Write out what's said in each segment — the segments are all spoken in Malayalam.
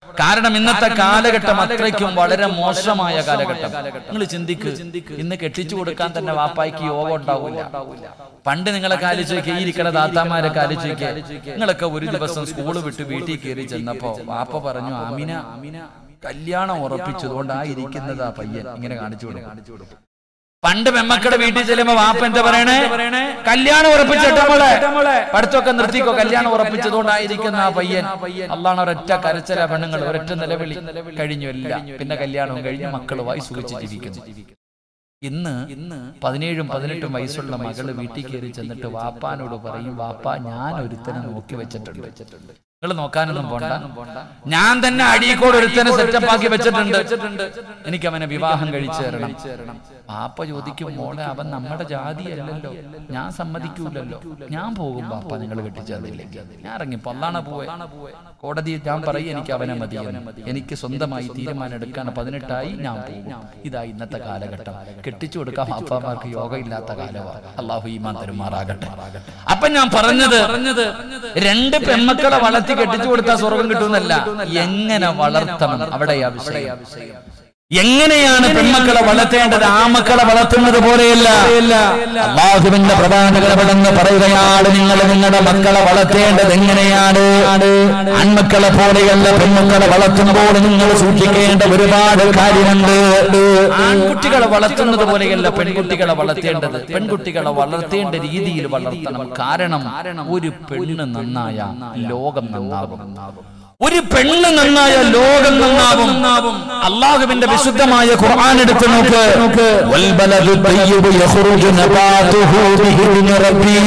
കാരണം ഇന്നത്തെ കാലഘട്ടം അത്രയ്ക്കും വളരെ മോശമായ കാലഘട്ടം നിങ്ങൾ ചിന്തിക്ക് ഇന്ന് കെട്ടിച്ചു കൊടുക്കാൻ തന്നെ വാപ്പായ്ക്ക് യോഗം ഉണ്ടാവില്ല പണ്ട് നിങ്ങളെ കാലിച്ച് നോക്കിയ ഈ ഇരിക്കണ താത്താമാരെ കാലിച്ച് നോക്കിയ നിങ്ങളൊക്കെ ഒരു ദിവസം സ്കൂൾ വിട്ട് വീട്ടിൽ കയറി ചെന്നപ്പോ വാപ്പ പറഞ്ഞു ആമിന കല്യാണം ഉറപ്പിച്ചതുകൊണ്ട് ആ ഇരിക്കുന്നതാ പയ്യൻ ഇങ്ങനെ കാണിച്ചു കൊടുക്കും പണ്ട് പെമ്മക്കളുടെ വീട്ടിൽ ചെല്ലുമ്പോ വാപ്പ എന്താ പറയണേ കല്യാണം ഉറപ്പിച്ചിട്ട മോളെ പഠിത്തമൊക്കെ നിർത്തിക്കോ കല്യാണം ഉറപ്പിച്ചതുകൊണ്ടായിരിക്കുന്ന ആ പയ്യൻ അള്ളാണ് ഒരൊറ്റ കരച്ചല പെണ്ണുങ്ങൾ ഒരൊറ്റ നിലവിളി കഴിഞ്ഞു എല്ലാം പിന്നെ കല്യാണവും കഴിഞ്ഞ് മക്കളുമായി സുഖിച്ച് ജീവിക്കുന്നു ഇന്ന് ഇന്ന് പതിനേഴും പതിനെട്ടും വയസ്സുള്ള മകള് വീട്ടിൽ കയറി ചെന്നിട്ട് വാപ്പാനോട് പറയും വാപ്പ ഞാൻ ഒരുത്തനെ നോക്കി വെച്ചിട്ടുണ്ട് വെച്ചിട്ടുണ്ട് നിങ്ങൾ നോക്കാനൊന്നും പോണ്ട ഞാൻ തന്നെ അടിയക്കോട് ഒരുത്തനെ സെറ്റപ്പ് ആക്കി വെച്ചിട്ടുണ്ട് എനിക്ക് അവനെ വിവാഹം കഴിച്ചു തരണം പാപ്പ ചോദിക്കും മോളെ അവൻ നമ്മുടെ ജാതി അല്ലല്ലോ ഞാൻ സമ്മതിക്കൂലല്ലോ ഞാൻ പോകും പാപ്പ നിങ്ങൾ കെട്ടിച്ചേർന്നില്ലെങ്കിൽ ഞാൻ ഇറങ്ങി പൊള്ളാണ പോവേ കോടതി ഞാൻ പറയും എനിക്ക് അവനെ മതി എനിക്ക് സ്വന്തമായി തീരുമാനം എടുക്കാൻ പതിനെട്ടായി ഞാൻ പോകും ഇതാ ഇന്നത്തെ കാലഘട്ടം കെട്ടിച്ചു കൊടുക്കാൻ പാപ്പമാർക്ക് യോഗ ഇല്ലാത്ത കാലമാണ് അള്ളാഹു ഈമാൻ തരുമാറാകട്ടെ അപ്പൊ ഞാൻ പറഞ്ഞത് പറഞ്ഞത് രണ്ട് പെൺമക്കളെ വളർത്തി കെട്ടിച്ചു കൊടുത്താൽ സ്വർഗം കിട്ടുമെന്നല്ല എങ്ങനെ വളർത്തണം അവിടെയാ വിഷയം എങ്ങനെയാണ് പെൺമക്കളെ വളർത്തേണ്ടത് ആ മക്കളെ വളർത്തുന്നത് പോലെയല്ല അള്ളാഹുവിന്റെ പ്രധാനകരപടെന്ന് പറയുകയാണ് നിങ്ങൾ നിങ്ങളുടെ മക്കളെ വളർത്തേണ്ടത് എങ്ങനെയാണ് ആൺമക്കളെ പോലെയല്ല പെൺമക്കളെ വളർത്തുമ്പോൾ നിങ്ങൾ സൂക്ഷിക്കേണ്ട ഒരുപാട് കാര്യമുണ്ട് ആൺകുട്ടികളെ വളർത്തുന്നത് പോലെയല്ല പെൺകുട്ടികളെ വളർത്തേണ്ടത് പെൺകുട്ടികളെ വളർത്തേണ്ട രീതിയിൽ വളർത്തണം കാരണം ഒരു പെണ്ണ് നന്നായ ലോകം നന്നാകും ഒരു പെണ്ണ് നന്നായ ലോകം നന്നാകും അള്ളാഹുവിന്റെ വിശുദ്ധമായ ഖുർആൻ എടുത്ത് നോക്ക് വൽബലദു തയ്യിബു യഖ്റുജു നബാതുഹു ബിഇذن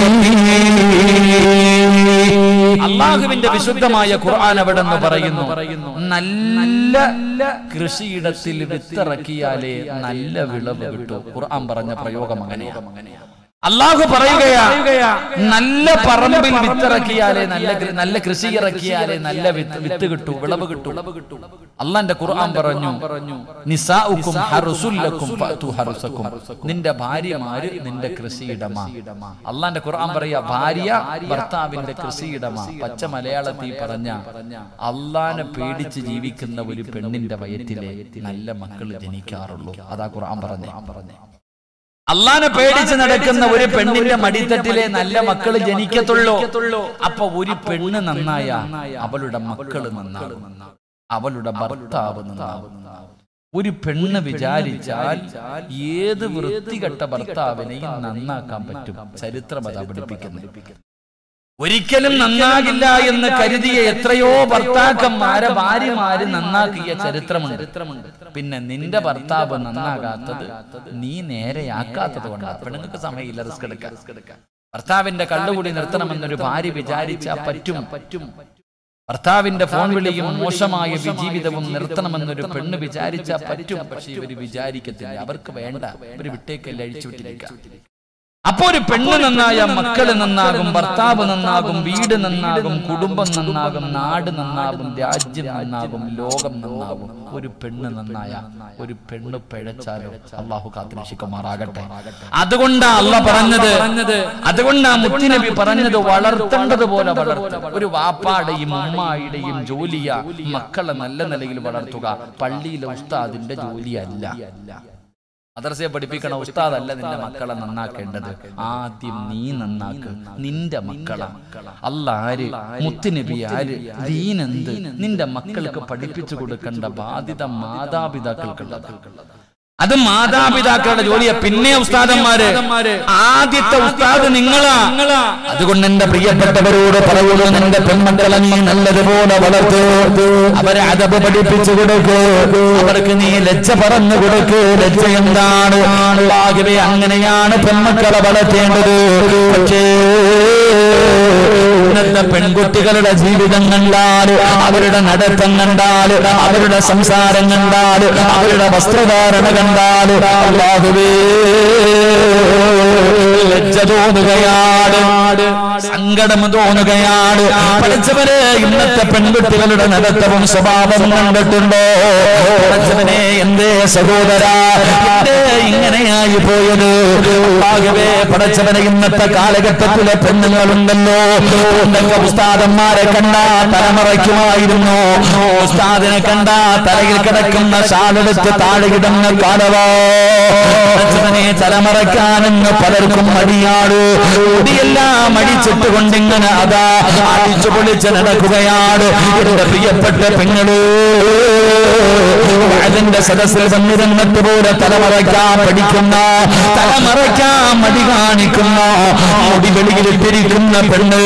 റബ്ബി അള്ളാഹുവിന്റെ വിശുദ്ധമായ ഖുർആൻ അവിടെ നിന്ന് പറയുന്നു നല്ല കൃഷിയിടത്തിൽ വിത്തിറക്കിയാലേ നല്ല വിളവ് കിട്ടൂ ഖുർആൻ പറഞ്ഞ പ്രയോഗം അങ്ങനെയാണ് അള്ളാഹു പറയുകയാ നല്ല പറമ്പിൽ വിത്തിറക്കിയാലേ നല്ല കൃ- നല്ല കൃഷി ഇറക്കിയാലേ നല്ല വിത്ത് വിത്ത് കിട്ടൂ വിളവ് കിട്ടൂ അള്ളാന്റെ ഖുർആൻ പറഞ്ഞു നിസാഉക്കും ഹറുസുല്ലക്കും ഫഅതു ഹറുസക്കും നിന്റെ ഭാര്യമാര് നിന്റെ കൃഷിയിടമാ അള്ളാന്റെ ഖുർആൻ പറയാ ഭാര്യ ഭർത്താവിന്റെ കൃഷിയിടമ പച്ച മലയാളത്തിൽ പറഞ്ഞ അള്ളാനെ പേടിച്ച് ജീവിക്കുന്ന ഒരു പെണ്ണിന്റെ വയറ്റിലെ നല്ല മക്കൾ ജനിക്കാറുള്ളൂ അതാ ഖുർആൻ പറഞ്ഞേ പറഞ്ഞേ അള്ളാനെ പേടിച്ച് നടക്കുന്ന ഒരു പെണ്ണിന്റെ മടിത്തട്ടിലെ നല്ല മക്കൾ ജനിക്കത്തുള്ളൂ അപ്പൊ ഒരു പെണ്ണ് നന്നായ അവളുടെ മക്കള് നന്നാകും അവളുടെ ഭർത്താവ് നന്നാകും ഒരു പെണ്ണ് വിചാരിച്ചാൽ ഏത് വൃത്തികെട്ട ഭർത്താവിനെയും നന്നാക്കാൻ പറ്റും ചരിത്രം അതാ പഠിപ്പിക്കുന്നത് ഒരിക്കലും നന്നാകില്ല എന്ന് കരുതിയ എത്രയോ ഭർത്താക്കന്മാരെ ഭാര്യമാര് നന്നാക്കിയ ചരിത്രമുണ്ട് പിന്നെ നിന്റെ ഭർത്താവ് നന്നാകാത്തത് നീ നേരെയാക്കാത്തത് കൊണ്ടാണ് പെണ്ണുങ്ങൾക്ക് സമയമില്ല റിസ്ക് എടുക്കാൻ ഭർത്താവിന്റെ കള്ളുകൂടി നിർത്തണമെന്നൊരു ഭാര്യ വിചാരിച്ചാൽ പറ്റും പറ്റും ഭർത്താവിന്റെ ഫോൺ വിളിയും മോശമായ വിജീവിതവും നിർത്തണമെന്നൊരു പെണ്ണ് വിചാരിച്ചാൽ പറ്റും പക്ഷെ ഇവര് വിചാരിക്കത്തില്ല അവർക്ക് വേണ്ട ഇവര് വിട്ടേക്കല്ല അഴിച്ചുവിട്ടിരിക്കാം അപ്പൊ ഒരു പെണ്ണ് നന്നായ മക്കള് നന്നാകും ഭർത്താവ് നന്നാകും വീട് നന്നാകും കുടുംബം നന്നാകും നാട് നന്നാകും രാജ്യം നന്നാകും ലോകം നന്നാകും ഒരു പെണ്ണ് നന്നായ ഒരു പെണ്ണ് പിഴച്ചാലോ അള്ളാഹു കാത്തിരക്ഷിക്കുമാറാകട്ടെ അതുകൊണ്ടാ അല്ല പറഞ്ഞത് അതുകൊണ്ടാ മുത്തിനബി പറഞ്ഞത് വളർത്തേണ്ടത് പോലെ വളർത്തുക ഒരു വാപ്പാടെയും ഉമ്മായുടെയും ജോലിയ മക്കളെ നല്ല നിലയിൽ വളർത്തുക പള്ളിയിലെ ഉസ്താദിന്റെ ജോലിയല്ല മദ്രസയെ പഠിപ്പിക്കണ ഉസ്താദല്ല നിന്റെ മക്കളെ നന്നാക്കേണ്ടത് ആദ്യം നീ നന്നാക്ക് നിന്റെ മക്കളെ അല്ല ആര് മുത്തുനബി ആര് ദീനെന്ത് നിന്റെ മക്കൾക്ക് പഠിപ്പിച്ചു കൊടുക്കേണ്ട ബാധ്യത മാതാപിതാക്കൾക്കുള്ളത് അത് മാതാപിതാക്കളുടെ ജോലിയെ പിന്നെ ഉസ്താദന്മാര് ആദ്യത്തെ ഉസ്താദ് നിങ്ങളാ അതുകൊണ്ട് എന്റെ പ്രിയപ്പെട്ടവരോട് പറയുള്ളൂ നിന്റെ പെൺമക്കളെ നീ നല്ലതുപോലെ വളർത്തു അവരെ അതപ് പഠിപ്പിച്ചു കൊടുക്കൂ അവർക്ക് നീ ലജ്ജ പറഞ്ഞു കൊടുക്കൂ ലജ്ജ എന്താണ് ആകെ അങ്ങനെയാണ് പെൺമക്കളെ വളർത്തേണ്ടത് പക്ഷേ ഇന്നത്തെ പെൺകുട്ടികളുടെ ജീവിതം കണ്ടാൽ അവരുടെ നടത്തം കണ്ടാൽ അവരുടെ സംസാരം കണ്ടാൽ അവരുടെ വസ്ത്രധാരണ കണ്ടാൽ അല്ലാഹുവേ ലജ്ജ തോന്നുകയാണ് സങ്കടം തോന്നുകയാണ് പഠിച്ചവരെ ഇന്നത്തെ പെൺകുട്ടികളുടെ നടത്തവും സ്വഭാവവും കണ്ടിട്ടുണ്ടോ പഠിച്ചവനെ എന്തേ സഹോദര എന്തേ ഇങ്ങനെയായി പോയത് ആകവേ പഠിച്ചവനെ ഇന്നത്തെ കാലഘട്ടത്തിലെ പെണ്ണുങ്ങളുണ്ടല്ലോ എന്തൊക്കെ ഉസ്താദന്മാരെ കണ്ട തലമറയ്ക്കുമായിരുന്നു ഉസ്താദിനെ കണ്ട തലയിൽ കിടക്കുന്ന ശാലെടുത്ത് താഴെ കിടന്ന കാലവോ പഠിച്ചവനെ തലമറയ്ക്കാനെന്ന് പലർക്കും മടിയാട് മുടിയെല്ലാം അടിച്ചിട്ട് കൊണ്ടിങ്ങനെ അതാ അടിച്ചു പൊളിച്ച് നടക്കുകയാണ് എന്റെ പ്രിയപ്പെട്ട പെങ്ങള് അതിന്റെ സദസ്സിൽ വന്നിരുന്നിട്ട് പോലെ തലമറയ്ക്കാൻ പഠിക്കുന്ന തലമറയ്ക്കാൻ മടി കാണിക്കുന്ന മുടി വെളിയിലിട്ടിരിക്കുന്ന പെണ്ണ്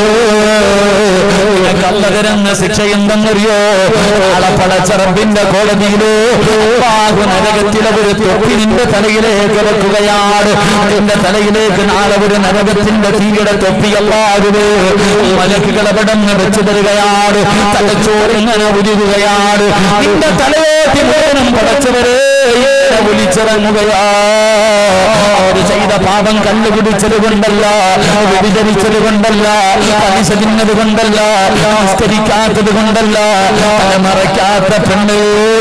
കള്ളകരന്ന ശിക്ഷ എന്തെന്നറിയോ ആളെ പടച്ചറപ്പിന്റെ കോടതിയില് ബാഹു നരകത്തിലെ ഒരു തൊപ്പി നിന്റെ തലയിലേക്ക് വെക്കുകയാണ് നിന്റെ തലയിലേക്ക് നാളെ ഒരു നരകത്തിന്റെ തീയുടെ തൊപ്പിയല്ലാകുത് മലക്കുകളെ പടന്ന് വെച്ചു തരികയാണ് തലച്ചോറിങ്ങനെ ഉരുകുകയാണ് നിന്റെ തലയോട്ടി മുഴുവനും പടച്ചവരെ വിളിച്ചിറങ്ങുകയാ അവര് ചെയ്ത പാപം കണ്ടുപിടിച്ചത് കൊണ്ടല്ല വ്യഭിചരിച്ചത് കൊണ്ടല്ല പലിശ തിന്നത് കൊണ്ടല്ല നിസ്കരിക്കാത്തത് കൊണ്ടല്ല മറയ്ക്കാത്ത പെണ്ണ്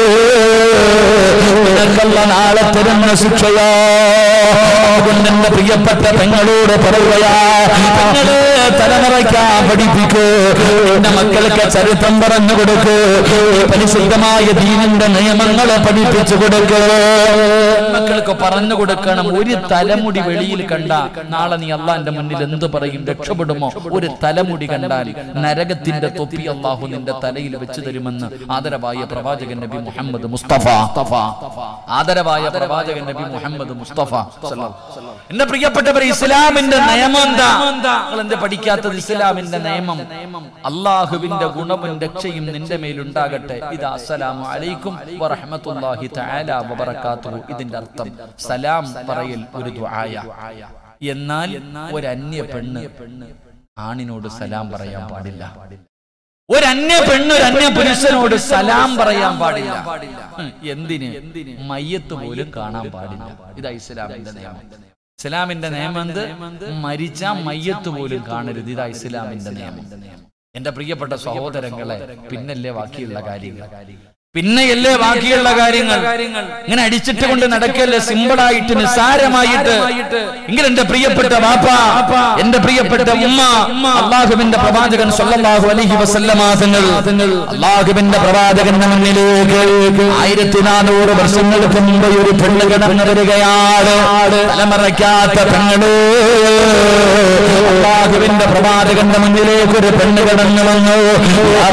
നിനക്കല്ല നാളെ തരുന്ന ശിക്ഷയോ അതുകൊണ്ട് എന്റെ പ്രിയപ്പെട്ട പെങ്ങളോട് പറയുകയാ പെങ്ങള് തലമുറയ്ക്കാൻ പഠിപ്പിക്കൂ എന്റെ മക്കൾക്ക് ചരിത്രം പറഞ്ഞു കൊടുക്കൂ പരിശുദ്ധമായ ദീനിന്റെ നിയമങ്ങളെ പഠിപ്പിച്ചു കൊടുക്കൂ മക്കൾക്ക് പറഞ്ഞു കൊടുക്കണം ഒരു തലമുടി വെളിയിൽ കണ്ട നാളെ നീ അള്ളാന്റെ മുന്നിൽ എന്ത് പറയും രക്ഷപ്പെടുമോ ഒരു തലമുടി കണ്ടാൽ നരകത്തിന്റെ തൊപ്പി അള്ളാഹു നിന്റെ തലയിൽ വെച്ചു തരുമെന്ന് ആദരവായ പ്രവാചകൻ നബി മുഹമ്മദ് മുസ്തഫ ആദരവായ പ്രവാചകൻ നബി മുഹമ്മദ് മുസ്തഫ എന്റെ പ്രിയപ്പെട്ടവർ ഇസ്ലാമിന്റെ നിയമം എന്താ നിങ്ങൾ എന്താ പഠിക്കാത്തത് ഇസ്ലാമിന്റെ നിയമം അള്ളാഹുവിന്റെ ഗുണവും രക്ഷയും നിന്റെ മേലുണ്ടാകട്ടെ ഇത് അസ്സലാമു അലൈക്കും വറഹ്മത്തുള്ളാഹി തആല വബറകാതുഹു ഇതിന്റെ അർത്ഥം സലാം പറയൽ ഒരു ദുആയ എന്നാൽ ഒരു അന്യ പെണ്ണ് ആണിനോട് സലാം പറയാൻ പാടില്ല ഒരു അന്യ പെണ്ണ് ഒരു അന്യ പുരുഷനോട് സലാം പറയാൻ പാടില്ല ഉം, എന്തിന് മയ്യത്ത് പോലും കാണാൻ പാടില്ല ഇതാ ഇസ്ലാമിന്റെ നിയമം ഇസ്ലാമിന്റെ നിയമം എന്ത് മരിച്ച മയ്യത്ത് പോലും കാണരുത് ഇതാ ഇസ്ലാമിന്റെ നിയമം എന്റെ പ്രിയപ്പെട്ട സഹോദരങ്ങളെ പിന്നല്ലേ ബാക്കിയുള്ള കാര്യങ്ങൾ പിന്നെയല്ലേ ബാക്കിയുള്ള കാര്യങ്ങൾ ഇങ്ങനെ അടിച്ചിട്ട് കൊണ്ട് നടക്കല്ലേ സിമ്പിളായിട്ട് നിസ്സാരമായിട്ട് എങ്കിൽ എന്റെ പ്രിയപ്പെട്ട വാപ്പ എന്റെ പ്രിയപ്പെട്ട ഉമ്മ അള്ളാഹുവിന്റെ പ്രവാചകൻ സല്ലല്ലാഹു അലൈഹി വസല്ലമ തങ്ങൾ അള്ളാഹുവിന്റെ പ്രവാചകന്റെ മുന്നിലേക്ക് ആയിരത്തി നാനൂറ് വർഷങ്ങൾക്ക് മുമ്പ് ഒരു പെണ്ണ് കിടന്നു വരികയാണ് തലമറയ്ക്കാത്ത പെണ്ണു അള്ളാഹുവിന്റെ പ്രവാചകന്റെ മുന്നിലേക്ക് ഒരു പെണ്ണ് കിടന്നു വന്നു യാ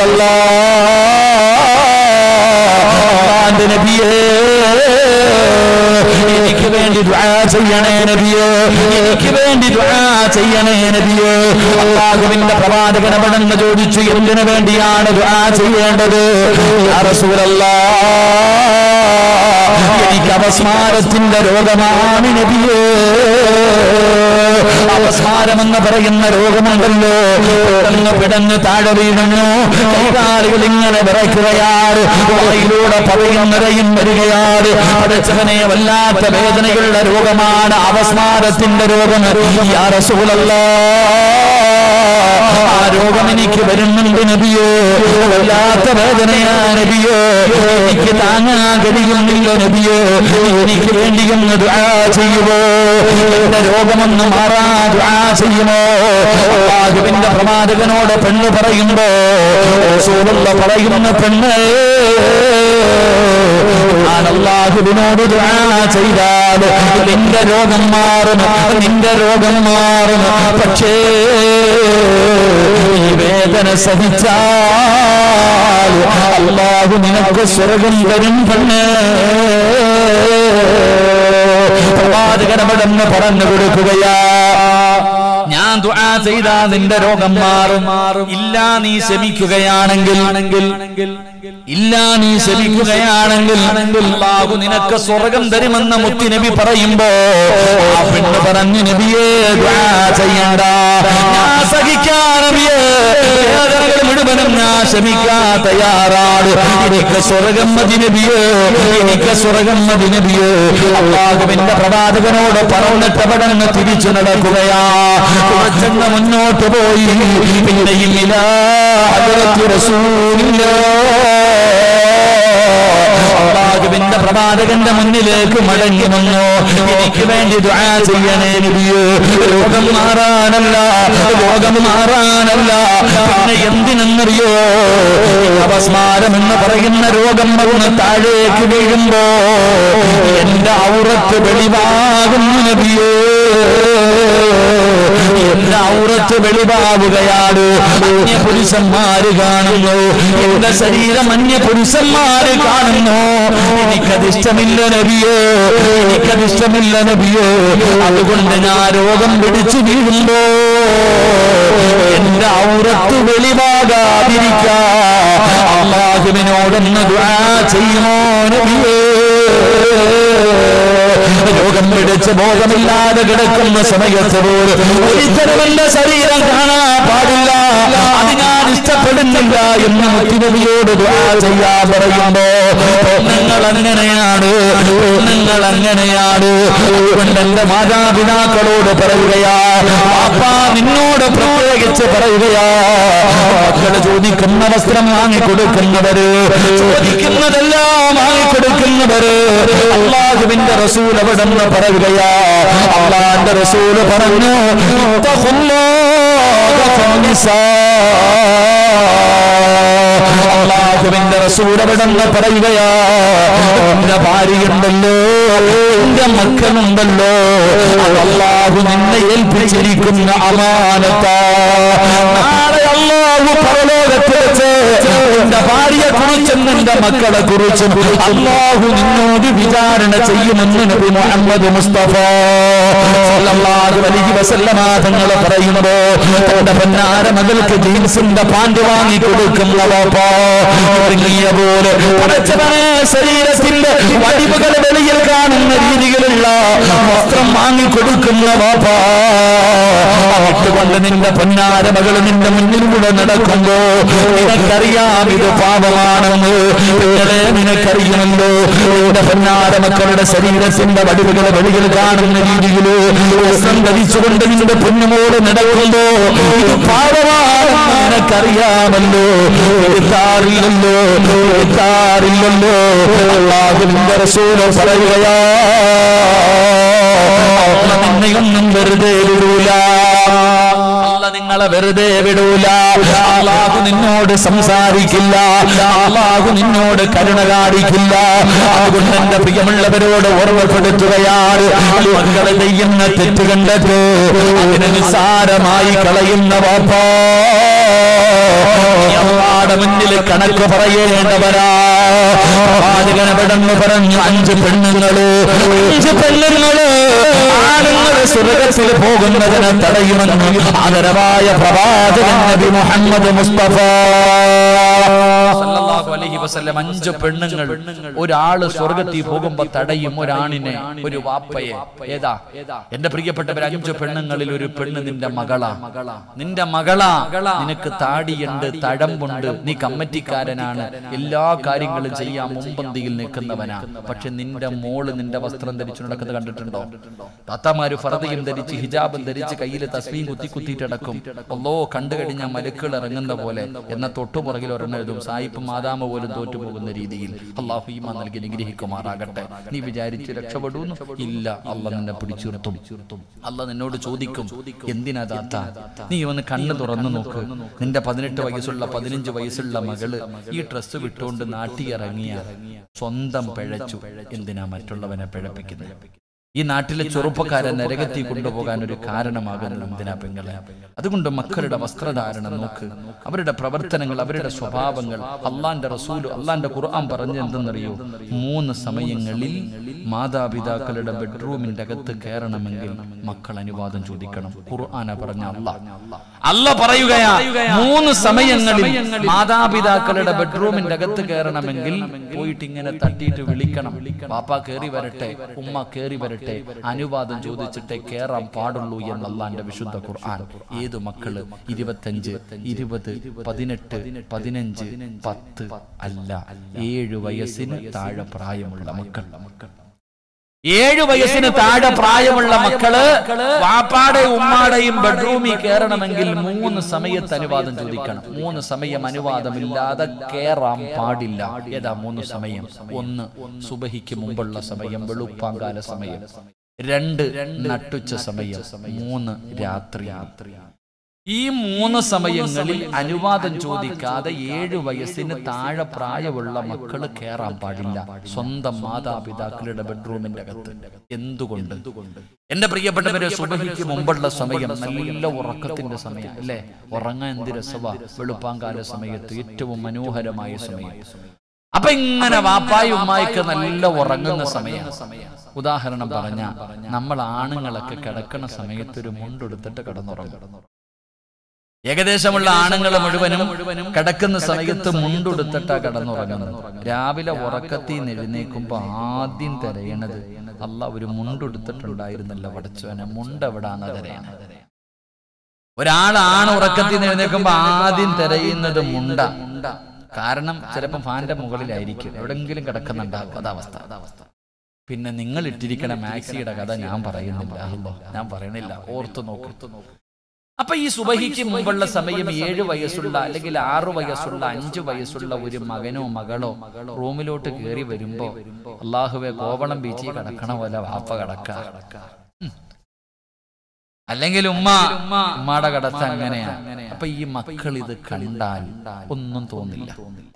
റസൂലല്ലാഹ് നബിയേ എനിക്ക് വേണ്ടി ദുആ ചെയ്യണേ നബിയേ എനിക്ക് വേണ്ടി ദുആ ചെയ്യണേ നബിയേ അല്ലാഹുവിന്റെ പ്രവാചകൻ അവിടെന്ന് ചോദിച്ചു എന്തിനു വേണ്ടിയാണ് ദുആ ചെയ്യേണ്ടത് യാ റസൂലല്ലാഹ് എനിക്ക് അവസ്മാരത്തിന്റെ രോഗമാണ് നബിയേ അവസ്മാരമെന്ന് പറയുന്ന രോഗമുണ്ടല്ലോ പിടന്ന് പിടന്ന് താഴെ വീണു കൈകാലുകൾ ഇങ്ങനെ വിറയ്ക്കുകയാണ് വായിലൂടെ പവയും നിറയും വരികയാണ് പഠിച്ചവനെ വല്ലാത്ത വേദനയുള്ള രോഗമാണ് അവസ്മാരത്തിന്റെ രോഗം യാ റസൂലല്ലാ ആ രോഗം എനിക്ക് വരുന്നുണ്ട് നബിയോ വല്ലാത്ത വേദനയാ നബിയോ എനിക്ക് താങ്ങാൻ കഴിയുന്നില്ല നബിയോ എനിക്ക് വേണ്ടി ഒന്ന് ദുആ ചെയ്യുമോ എന്റെ രോഗമൊന്ന് മാറാ ദുആ ചെയ്യുമോ അള്ളാഹുവിന്റെ പ്രവാചകനോട് പെണ്ണ് പറയുമ്പോ റസൂലുള്ള പറയുന്ന പെണ്ണ് ഞാൻ അള്ളാഹുവിനോട് ദുആ ചെയ്താൽ നിന്റെ രോഗം മാറും നിന്റെ രോഗം മാറും പക്ഷേ ഈ വേദന സഹിച്ചാൽ അള്ളാഹു നിനക്ക് സ്വർഗം തരും പെണ്ണ് പ്രവാചകനവിടെന്ന് പറഞ്ഞു കൊടുക്കുകയാ ഞാൻ ഞാൻ ദുആ ചെയ്താ നിന്റെ രോഗം മാറും മാറും ഇല്ല നീ ശമിക്കുകയാണെങ്കിൽ ഇല്ല നീ ശമിക്കുകയാണെങ്കിൽ അല്ലാഹു നിനക്ക് സ്വർഗം തരുമെന്ന് മുത്തി നബി പറയുമ്പോ ആ പെണ്ണ് പറഞ്ഞു നബിയേ ദുആ ചെയ്യണ്ട ഞാൻ സഹിക്കാൻ നബിയേ വേദനകൾ മുഴുവനും ഞാൻ ക്ഷമിക്കാൻ തയ്യാറാണ് എനിക്ക് സ്വർഗം മതി നബിയേ എനിക്ക് സ്വർഗം മതി നബിയേ അള്ളാഹുവിന്റെ പ്രവാചകനോട് പറഞ്ഞിട്ട് പടന്ന് തിരിച്ചു നടക്കുകയാ കുറച്ചെന്ന് മുന്നോട്ട് പോയി പിന്നെയും ഇലാ ഹദ്റത്തി റസൂലില്ലാ അള്ളാഹുവിന്റെ പ്രവാചകന്റെ മുന്നിലേക്ക് മടങ്ങി വന്നു എനിക്ക് വേണ്ടി ദുആ ചെയ്യണേ നബിയേ രോഗം മാറാനല്ല രോഗം മാറാനല്ല പിന്നെ എന്തിനെന്നറിയോ അപസ്മാരം എന്ന് പറയുന്ന രോഗം വന്ന് താഴേക്ക് വീഴുമ്പോ എന്റെ ഔറത്ത് വെളിവാകുന്നു നബിയേ എന്റെ ഔറത്ത് വെളിവാവുകയാണ് അന്യ പുരുഷന്മാര് കാണുന്നു എന്റെ ശരീരം അന്യ പുരുഷന്മാര് കാണുന്നു എനിക്കത് ഇഷ്ടമില്ല നബിയോ എനിക്കത് ഇഷ്ടമില്ല നബിയോ അതുകൊണ്ട് ഞാൻ രോഗം പിടിച്ചു വീഴുമ്പോ എന്റെ ഔറത്ത് വെളിവാകാതിരിക്കാ അള്ളാഹുവിനോടൊന്ന് ദുആ ചെയ്യുമോ നബിയേ രോഗം പിടിച്ച് ബോധമില്ലാതെ കിടക്കുന്ന സമയത്ത് പോലും ഒരിക്കലും എന്റെ ശരീരം കാണാൻ പാടില്ല അത് ഞാൻ ഇഷ്ടപ്പെടുന്നില്ല എന്ന് മുത്തിനബിയോട് ദുആ ചെയ്യാൻ പറയുമ്പോ നിങ്ങൾ അങ്ങനെയാണ് നിങ്ങൾ അങ്ങനെയാണ് അതുകൊണ്ട് എന്റെ മാതാപിതാക്കളോട് പറയുകയാ പാപ്പാ നിന്നോട് പ്രത്യേകിച്ച് പറയുകയാ മക്കള് ചോദിക്കുന്ന വസ്ത്രം വാങ്ങിക്കൊടുക്കുന്നവര് ചോദിക്കുന്നതെല്ലാം വാങ്ങിക്കൊടുക്കുന്നവര് അള്ളാഹുവിന്റെ റസൂൽ അവിടെ നിന്ന് പറയുകയാ അള്ളാന്റെ റസൂല് പറഞ്ഞു അള്ളാഹുവിന്റെ റസൂൽ അവിടെ നിന്ന് പറയുകയാ എന്റെ ഭാര്യയുണ്ടല്ലോ എന്റെ മക്കളുണ്ടല്ലോ അത് അള്ളാഹു നിന്നെ ഏൽപ്പിച്ചിരിക്കുന്ന അമാനത്താ നാളെ അള്ളാഹു പരലോകത്ത് വെച്ച് എന്റെ ഭാര്യയെ കുറിച്ചും നിന്റെ മക്കളെ കുറിച്ചും അള്ളാഹു നിന്നോട് വിചാരണ ചെയ്യുമെന്ന് നബി മുഹമ്മദ് മുസ്തഫ സല്ലല്ലാഹു അലൈഹി വസല്ലമ തങ്ങൾ പറയുമ്പോ തന്റെ പൊന്നാര മകൾക്ക് ജീൻസിന്റെ പാൻറ് വാങ്ങി കൊടുക്കുന്ന വാപ്പാ ഇറങ്ങിയ പോലെ പടച്ചവനെ ശരീരത്തിന്റെ വടിവുകൾ വെളിയിൽ കാണുന്ന രീതിയിലുള്ള വസ്ത്രം വാങ്ങി കൊടുക്കുന്ന വാപ്പാ ഇട്ടുകൊണ്ട് നിന്റെ പൊന്നാര മകൾ നിന്റെ മുന്നിലൂടെ നടക്കുമ്പോ നിനക്കറിയാം ഇത് പാപമാണെന്ന് നിങ്ങളെ നിനക്കറിയുമല്ലോ നിന്റെ പൊന്നാര മക്കളുടെ ശരീരത്തിന്റെ വടിവുകൾ വെളിയിൽ കാണുന്ന രീതിയില് വസ്ത്രം ധരിച്ചുകൊണ്ട് നിന്റെ പൊന്നുമോട് നടക്കുമ്പോ ഇത് പാപമാണെന്ന് നിനക്കറിയാമല്ലോ എടുത്താറില്ലല്ലോ എടുത്താറില്ലല്ലോ അള്ളാഹുവിന്റെ റസൂല് പറയുകയാ അള്ള നിന്നെയൊന്നും വെറുതെ വിടൂല അള്ള നിങ്ങളെ വെറുതെ വിടൂല അള്ളാഹു നിന്നോട് സംസാരിക്കില്ല അള്ളാഹു നിന്നോട് കരുണ കാണിക്കില്ല അതുകൊണ്ട് എന്റെ പ്രിയമുള്ളവരോട് ഓർമ്മപ്പെടുത്തുകയാണ് മക്കളെ ചെയ്യുന്ന തെറ്റ് കണ്ടിട്ട് അതിനെ നിസ്സാരമായി കളയുന്ന വാപ്പാ നീ അള്ളാടെ മുന്നിൽ കണക്ക് പറയേണ്ടവരാ പ്രവാചകനവിടെന്ന് പറഞ്ഞു അഞ്ച് പെണ്ണുങ്ങള് അഞ്ച് പെണ്ണുങ്ങള് ആണുങ്ങള് സ്വർഗത്തിൽ പോകുന്നതിനെ തടയുമെന്ന് ആദരവായ പ്രവാചകൻ നബി മുഹമ്മദ് മുസ്തഫ സല്ലല്ലാഹു അലൈഹി വസല്ലം അഞ്ച് പെണ്ണുങ്ങൾ ഒരാള് സ്വർഗത്തിൽ പോകുമ്പോ തടയും ഒരാണിനെ ഒരു വാപ്പയെ ഏതാ എന്റെ പ്രിയപ്പെട്ടവർ അഞ്ച് പെണ്ണുങ്ങളിൽ ഒരു പെണ്ണ് നിന്റെ മകളാ നിന്റെ മകളാ നിനക്ക് താടിയുണ്ട് തഴമ്പുണ്ട് നീ കമ്മറ്റിക്കാരനാണ് എല്ലാ കാര്യങ്ങളും ചെയ്യാൻ മുമ്പന്തിയിൽ നിൽക്കുന്നവനാ പക്ഷെ നിന്റെ മോള് നിന്റെ വസ്ത്രം ധരിച്ചു നടക്കുന്നത് കണ്ടിട്ടുണ്ടോ താത്താമാര് ഫറതയും ധരിച്ച് ഹിജാബും ധരിച്ച് കയ്യിൽ തസ്മീം കുത്തി കുത്തിയിട്ടടക്കും ഒന്നോ കണ്ടു കഴിഞ്ഞാൽ മലക്കുകൾ ഇറങ്ങുന്ന പോലെ എന്ന തൊട്ടുപുറകിൽ ഒരെണ്ണം എഴുതും സായിപ്പ് മാതാമ പോലും തോറ്റുപോകുന്ന രീതിയിൽ അള്ളാഹു ഈമ നൽകി നിഗ്രഹിക്കുമാറാകട്ടെ നീ വിചാരിച്ച് രക്ഷപ്പെടൂന്നു ഇല്ല അല്ല നിന്നെ പിടിച്ചിർത്തും അല്ല നിന്നോട് ചോദിക്കും എന്തിനാ താത്ത നീ ഒന്ന് കണ്ണ് തുറന്നു നോക്ക് നിന്റെ പതിനെട്ട് വയസ്സുള്ള പതിനഞ്ച് വയസ്സുള്ള മകള് ഈ ഡ്രസ്സ് വിട്ടുകൊണ്ട് നാട്ടി ഇറങ്ങിയ സ്വന്തം പിഴച്ചു എന്തിനാ മറ്റുള്ളവനെ പിഴപ്പിക്കുന്നത് ഈ നാട്ടിലെ ചെറുപ്പക്കാരെ നരകത്തി കൊണ്ടുപോകാൻ ഒരു കാരണമാകുന്നത് എന്തിനാ പെങ്ങളെ അതുകൊണ്ട് മക്കളുടെ വസ്ത്രധാരണം നോക്ക് അവരുടെ പ്രവർത്തനങ്ങൾ അവരുടെ സ്വഭാവങ്ങൾ അള്ളാന്റെ റസൂല് അള്ളാന്റെ ഖുർആൻ പറഞ്ഞ എന്തെന്നറിയോ മൂന്ന് സമയങ്ങളിൽ മാതാപിതാക്കളുടെ ബെഡ്റൂമിന്റെ അകത്ത് കയറണമെങ്കിൽ മക്കൾ അനുവാദം ചോദിക്കണം ഖുർആന പറഞ്ഞ അല്ല അല്ല പറയുകയാ മൂന്ന് സമയങ്ങളിൽ മാതാപിതാക്കളുടെ ബെഡ്റൂമിന്റെ അകത്ത് കയറണമെങ്കിൽ പോയിട്ട് ഇങ്ങനെ തട്ടിയിട്ട് വിളിക്കണം പാപ്പ കേറി വരട്ടെ ഉമ്മ കേറി വരട്ടെ അനുവാദം ചോദിച്ചിട്ടേ കേറാൻ പാടുള്ളൂ എന്നല്ലാന്റെ വിശുദ്ധ ഖുർആൻ ഏതു മക്കള് ഇരുപത്തഞ്ച് ഇരുപത് പതിനെട്ട് പതിനഞ്ച് പത്ത് അല്ല ഏഴു വയസ്സിന് താഴെ പ്രായമുള്ള മക്കൾ ഏഴു വയസ്സിന് താഴെ പ്രായമുള്ള മക്കള് വാപ്പാടെ ഉമ്മാടെയും ബെഡ്റൂമിൽ കയറണമെങ്കിൽ മൂന്ന് സമയത്ത് അനുവാദം ചോദിക്കണം മൂന്ന് സമയം അനുവാദമില്ലാതെ കയറാൻ പാടില്ല ഏതാ മൂന്ന് സമയം ഒന്ന് സുബഹിക്ക് മുമ്പുള്ള സമയം വെളുപ്പാങ്കാല സമയം രണ്ട് നട്ടുച്ച സമയം മൂന്ന് രാത്രി ഈ മൂന്ന് സമയങ്ങളിൽ അനുവാദം ചോദിക്കാതെ ഏഴു വയസ്സിന് താഴെ പ്രായമുള്ള മക്കള് കയറാൻ പാടില്ല സ്വന്തം മാതാപിതാക്കളുടെ ബെഡ്റൂമിന്റെ അകത്ത് എന്തുകൊണ്ട് എന്റെ പ്രിയപ്പെട്ടവരെ സുബഹിക്ക് മുമ്പുള്ള സമയം നല്ല ഉറക്കത്തിന്റെ സമയം അല്ലേ ഉറങ്ങാൻ എന്ത് രസവാ വെളുപ്പാങ്കാല സമയത്ത് ഏറ്റവും മനോഹരമായ സമയം അപ്പൊ ഇങ്ങനെ വാപ്പായും ഉമ്മായിക്ക് നല്ല ഉറങ്ങുന്ന സമയം ഉദാഹരണം പറഞ്ഞ നമ്മൾ ആണുങ്ങളൊക്കെ കിടക്കുന്ന സമയത്ത് ഒരു മുണ്ടെടുത്തിട്ട് കിടന്നുറങ്ങും ഏകദേശമുള്ള ആണുങ്ങൾ മുഴുവനും കിടക്കുന്ന സമയത്ത് മുണ്ടുടുത്തിട്ടാ കിടന്നുറങ്ങുന്നത് രാവിലെ ഉറക്കത്തിൽ നിന്ന് എഴുന്നേക്കുമ്പോ ആദ്യം തിരയണത് അല്ല ഒരു മുണ്ടുടുത്തിട്ടുണ്ടായിരുന്നല്ലോ പടച്ചോനെ മുണ്ട് എവിടാണ് തിരയണത് ഒരാളാണ് ഉറക്കത്തിൽ നിന്ന് എഴുന്നേക്കുമ്പോ ആദ്യം തിരയുന്നത് മുണ്ട കാരണം ചിലപ്പോൾ ഫാന്റെ മുകളിലായിരിക്കും എവിടെങ്കിലും കിടക്കുന്നുണ്ടാകും അതാവസ്ഥ അതാവസ്ഥ പിന്നെ നിങ്ങൾ ഇട്ടിരിക്കണ മാക്സിയുടെ കഥ ഞാൻ പറയുന്നില്ല അല്ലോ ഞാൻ പറയണില്ല ഓർത്തു നോക്കു അപ്പൊ ഈ സുബഹിക്ക് മുമ്പുള്ള സമയം ഏഴ് വയസ്സുള്ള അല്ലെങ്കിൽ ആറു വയസ്സുള്ള അഞ്ചു വയസ്സുള്ള ഒരു മകനോ മകളോ റൂമിലോട്ട് കയറി വരുമ്പോ അള്ളാഹുവെ കോവളം ബീച്ചിൽ കിടക്കണ പോലെ വാപ്പ കിടക്ക ഉം. അല്ലെങ്കിൽ ഉമ്മ ഉമ്മയുടെ കടത്ത അങ്ങനെയാ അപ്പൊ ഈ മക്കൾ ഇത് കണ്ടാൽ ഒന്നും തോന്നില്ല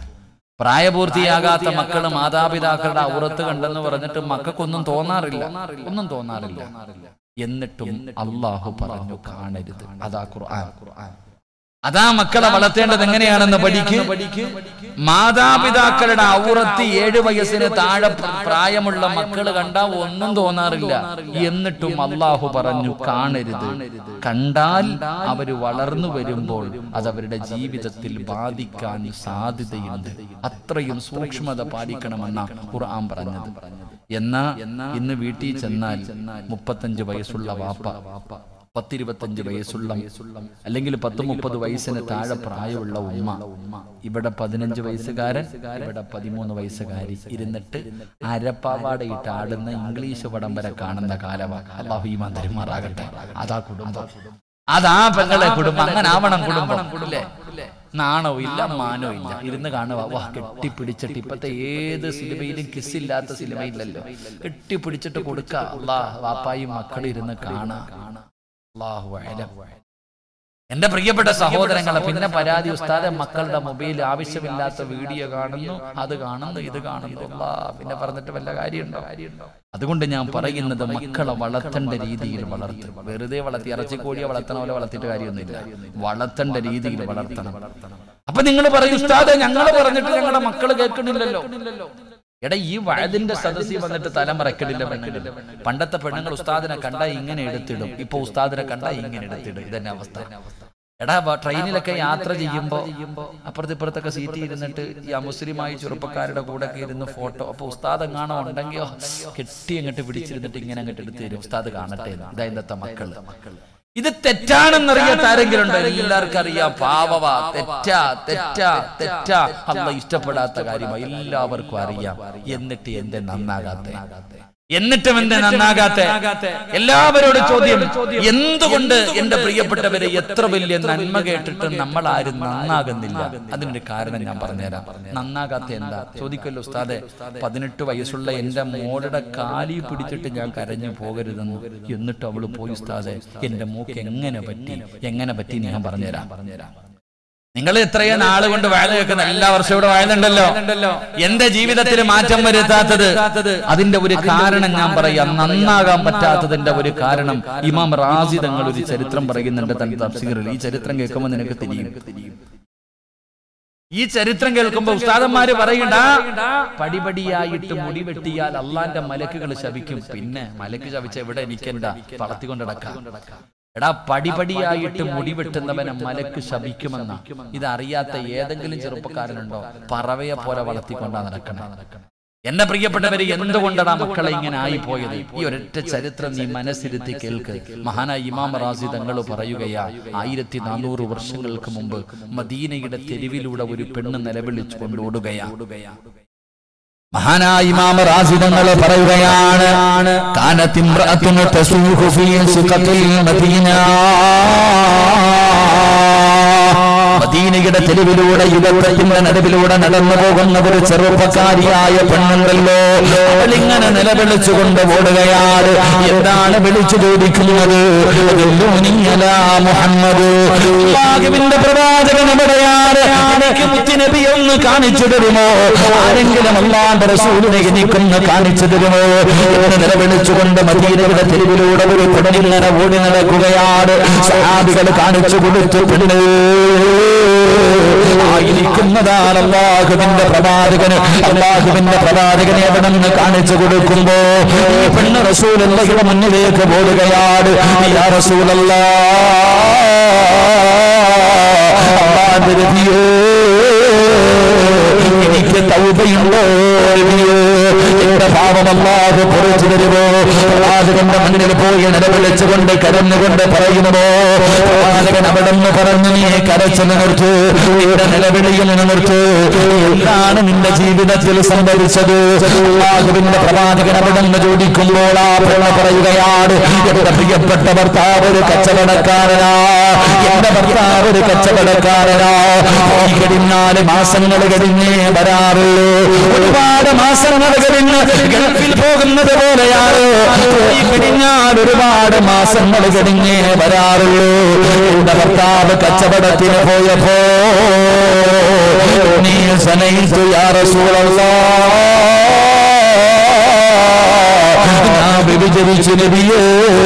പ്രായപൂർത്തിയാകാത്ത മക്കള് മാതാപിതാക്കളുടെ ഔറത്ത് കണ്ടെന്ന് പറഞ്ഞിട്ട് മക്കൾക്കൊന്നും തോന്നാറില്ല ഒന്നും തോന്നാറില്ല എന്നിട്ടും അള്ളാഹു പറഞ്ഞു കാണരുത് അതാ ഖുർആൻ അതാ മക്കളെ വളർത്തേണ്ടത് എങ്ങനെയാണെന്ന് പഠിക്ക് മാതാപിതാക്കളുടെ ഔറത്ത് ഏഴ് വയസ്സിന് താഴെ പ്ര- പ്രായമുള്ള മക്കൾ കണ്ടാ ഒന്നും തോന്നാറില്ല എന്നിട്ടും അള്ളാഹു പറഞ്ഞു കാണരുത് കണ്ടാൽ അവര് വളർന്നു വരുമ്പോൾ അത് അവരുടെ ജീവിതത്തിൽ ബാധിക്കാൻ സാധ്യതയുണ്ട് അത്രയും സൂക്ഷ്മത പാലിക്കണമെന്ന ഖുർആൻ പറഞ്ഞത് എന്നാ ഇന്ന് വീട്ടിൽ ചെന്നാൽ മുപ്പത്തഞ്ച് വയസ്സുള്ള വാപ്പ പത്തിരുപത്തഞ്ച് വയസ്സുള്ള അല്ലെങ്കിൽ പത്ത് മുപ്പത് വയസ്സിന് താഴെ പ്രായമുള്ള ഉമ്മ ഇവിടെ പതിനഞ്ച് വയസ്സുകാരൻ ഇവിടെ പതിമൂന്ന് വയസ്സുകാരി ഇരുന്നിട്ട് അരപ്പാവാടയിട്ട് ആടുന്ന ഇംഗ്ലീഷ് പടം വരെ കാണുന്ന കാലമാണ് അള്ളാഹു ഈ മന്ത്രിമാറാകട്ടെ അതാ കുടുംബം അതാ പെങ്ങളെ കുടുംബം അങ്ങനെ ആവണം കുടുംബം ഇല്ലേ? നാണവും ഇല്ല മാനവും ഇല്ല ഇരുന്ന് കാണുക വാ കെട്ടിപ്പിടിച്ചിട്ട് ഇപ്പത്തെ ഏത് സിനിമയിലും കിസ്സില്ലാത്ത സിനിമയില്ലല്ലോ കെട്ടിപ്പിടിച്ചിട്ട് കൊടുക്ക അള്ളാ വാപ്പായും മക്കളും ഇരുന്ന് കാണാ അള്ളാഹു അഅലം. എന്റെ പ്രിയപ്പെട്ട സഹോദരങ്ങളെ പിന്നെ പരാതി ഉസ്താദെ മക്കളുടെ മൊബൈൽ ആവശ്യമില്ലാത്ത വീഡിയോ കാണുന്നു അത് കാണുന്നു ഇത് കാണുന്നു അല്ലാ, പിന്നെ പറഞ്ഞിട്ട് വല്ല കാര്യമുണ്ടോ അതുകൊണ്ട് ഞാൻ പറയുന്നത് മക്കളെ വളർത്തേണ്ട രീതിയിൽ വളർത്തും വെറുതെ വളർത്തി ഇറച്ചിക്കോഴിയെ വളർത്തണ പോലെ വളർത്തിയിട്ട് കാര്യമൊന്നുമില്ല വളർത്തേണ്ട രീതിയിൽ വളർത്തണം അപ്പൊ നിങ്ങൾ പറയും ഉസ്താദെ ഞങ്ങൾ പറഞ്ഞിട്ട് ഞങ്ങളുടെ മക്കള് കേൾക്കണില്ലല്ലോ എടാ ഈ വഴതിന്റെ സദസ്സിൽ വന്നിട്ട് തലമറക്കടില്ല പെണ്ണുങ്ങൾ പണ്ടത്തെ പെണ്ണുങ്ങൾ ഉസ്താദിനെ കണ്ടാ ഇങ്ങനെ എടുത്തിടും ഇപ്പൊ ഉസ്താദിനെ കണ്ടാ ഇങ്ങനെ എടുത്തിടും ഇതന്നെ അവസ്ഥ എടാ വ- ട്രെയിനിലൊക്കെ യാത്ര ചെയ്യുമ്പോ അപ്പുറത്ത് ഇപ്പുറത്തൊക്കെ സീറ്റിൽ ഇരുന്നിട്ട് ഈ അമുസ്ലിമായി ചെറുപ്പക്കാരുടെ കൂടെ ഒക്കെ ഇരുന്ന് ഫോട്ടോ അപ്പൊ ഉസ്താദ് എങ്ങാണോ ഉണ്ടെങ്കിൽ കെട്ടി അങ്ങോട്ട് പിടിച്ചിരുന്നിട്ട് ഇങ്ങനെ അങ്ങോട്ട് എടുത്ത് തരും ഉസ്താദ് കാണട്ടെ എന്ന്. ഇതാ ഇന്നത്തെ മക്കള് ഇത് തെറ്റാണെന്നറിയാത്ത ആരെങ്കിലും ഉണ്ടോ എല്ലാവർക്കും അറിയാം പാവവ തെറ്റാ തെറ്റാ തെറ്റാ അല്ല ഇഷ്ടപ്പെടാത്ത കാര്യമാ എല്ലാവർക്കും അറിയാം എന്നിട്ട് എന്റെ നന്നാകാത്ത എന്നിട്ടും എന്റെ നന്നാകാത്ത എല്ലാവരോടും ചോദ്യം എന്തുകൊണ്ട് എന്റെ പ്രിയപ്പെട്ടവരെ എത്ര വലിയ നന്മ കേട്ടിട്ട് നമ്മൾ ആരും നന്നാകുന്നില്ല അതിനൊരു കാരണം ഞാൻ പറഞ്ഞുതരാം നന്നാകാത്ത എന്താ ചോദിക്കല്ലോ ഉസ്താദെ പതിനെട്ട് വയസ്സുള്ള എന്റെ മോളുടെ കാലി പിടിച്ചിട്ട് ഞാൻ കരഞ്ഞു പോകരുതെന്ന് എന്നിട്ട് അവള് പോയി ഉസ്താദെ എന്റെ മൂക്ക് എങ്ങനെ പറ്റി എങ്ങനെ പറ്റി ഞാൻ പറഞ്ഞുതരാം പറഞ്ഞുതരാം നിങ്ങൾ ഇത്രയും നാള് കൊണ്ട് വാഴ കേൾക്കുന്ന എല്ലാ വർഷവും ഇവിടെ വാഴുന്നുണ്ടല്ലോ എന്റെ ജീവിതത്തിൽ മാറ്റം വരുത്താത്തത് അതിന്റെ ഒരു കാരണം ഞാൻ പറയാം നന്നാകാൻ പറ്റാത്തതിന്റെ ഒരു കാരണം ഇമാം റാസി തങ്ങൾ ഒരു ചരിത്രം പറയുന്നുണ്ട് തന്റെ തഫ്സീറിൽ ഈ ചരിത്രം കേൾക്കുമ്പോൾ നിനക്ക് തിരിയും ഈ ചരിത്രം കേൾക്കുമ്പോ ഉസ്താദന്മാര് പറയണ്ട പടിപടിയായിട്ട് മുടി വെട്ടിയാൽ അള്ളാന്റെ മലക്കുകൾ ശപിക്കും പിന്നെ മലക്ക് ശപിച്ച എവിടെ എനിക്കെന്താ വളർത്തിക്കൊണ്ടിടക്കാം എടാ പടിപടിയായിട്ട് മുടി വെട്ടുന്നവനെ മലക്ക് ശപിക്കുമെന്ന ഇതറിയാത്ത ഏതെങ്കിലും ചെറുപ്പക്കാരനുണ്ടോ പറവയെ പോലെ വളർത്തിക്കൊണ്ടാ നടക്കണം എന്നെ പ്രിയപ്പെട്ടവര് എന്തുകൊണ്ടാണ് മക്കളെ ഇങ്ങനെ ആയിപ്പോയത് ഈ ഒരൊറ്റ ചരിത്രം നീ മനസ്സിരുത്തി കേൾക്ക് മഹാനായ ഇമാം റാസി തങ്ങൾ പറയുകയാ ആയിരത്തി നാനൂറ് വർഷങ്ങൾക്ക് മുമ്പ് മദീനയുടെ തെരുവിലൂടെ ഒരു പെണ്ണ് നിലവിളിച്ചു കൊണ്ടോടുകയാ മഹാനായ ഇമാമ റാസി തങ്ങൾ പറയുകയാണ് കാനത്തിമ്രഅത്തുൻ തസൂഹു ഫീ സുഖത്തിൽ മദീന മദീനയുടെ തെരുവിലൂടെ യുഗത്തിന്റെ നടുവിലൂടെ നടന്നു പോകുന്ന ഒരു ചെറുപ്പക്കാരിയായ പെണ്ണുണ്ടല്ലോ അവളിങ്ങനെ നിലവിളിച്ചുകൊണ്ട് ഓടുകയാണ് എന്താണ് വിളിച്ചു ചോദിക്കുന്നത് ദുല്ലൂനിയലാ മുഹമ്മദ് അല്ലാഹുവിന്റെ പ്രവാചകൻ എവിടെയാണ് എനിക്ക് മുത്തുനബി ഒന്ന് കാണിച്ചു തരുമോ ആരെങ്കിലും അള്ളാന്റെ റസൂലിനെ എനിക്കൊന്ന് കാണിച്ചു തരുമോ എന്ന് നിലവിളിച്ചുകൊണ്ട് മദീനയുടെ തെരുവിലൂടെ ഒരു പെണ്ണിങ്ങനെ ഓടി നടക്കുകയാണ് സഹാബികൾ കാണിച്ചു കൊടുത്തു പെണ്ണ് ആയിരിക്കുന്നതാണ് അള്ളാഹുവിന്റെ പ്രവാചകന് അള്ളാഹുവിന്റെ പ്രവാചകനെ എവിടെ നിന്ന് കാണിച്ചു കൊടുക്കുമ്പോ ഈ പെണ്ണ് റസൂലുള്ളയുടെ മുന്നിലേക്ക് പോടുകയാണ് യാ റസൂലല്ലാ അള്ളാന്റെ രതിയോ എനിക്ക് തൗബയുണ്ടോ രതിയോ എന്റെ പാപം അല്ലാതെ പൊറിച്ചു തരുമോ പ്രവാചകന്റെ മുന്നിൽ പോയി നിലവിളിച്ചുകൊണ്ട് കരഞ്ഞുകൊണ്ട് പറയുന്നതോ പ്രവാചകൻ അവിടെ നിന്ന് പറഞ്ഞു നീ കരച്ചു നിർത്തു നിന്റെ നിലവിളിയിൽ നിർത്തു എന്താണ് നിന്റെ ജീവിതത്തിൽ സംഭവിച്ചത് അള്ളാഹുവിന്റെ പ്രവാചകൻ അവിടെ നിന്ന് ചോദിക്കുമ്പോൾ ആ പെണ്ണ പറയുകയാണ് എന്റെ പ്രിയപ്പെട്ട ഭർത്താവ് ഒരു കച്ചവടക്കാരനാ എന്റെ ഭർത്താവ് ഒരു കച്ചവടക്കാരനാ പോയി കഴിഞ്ഞാല് മാസങ്ങൾ കഴിഞ്ഞേ വരാറുള്ളൂ ഒരുപാട് മാസങ്ങൾ കഴിഞ്ഞ് ഗൾഫിൽ പോകുന്നത് പോലെയാണ് പോയി കഴിഞ്ഞാൽ ഒരുപാട് മാസങ്ങൾ കഴിഞ്ഞേ വരാറുള്ളൂ എന്റെ ഭർത്താവ് കച്ചവടത്തിന് പോയപ്പോ നീ സനയിച്ചു യാ റസൂലല്ലാ ഞാൻ വ്യഭിചരിച്ചു നബിയേ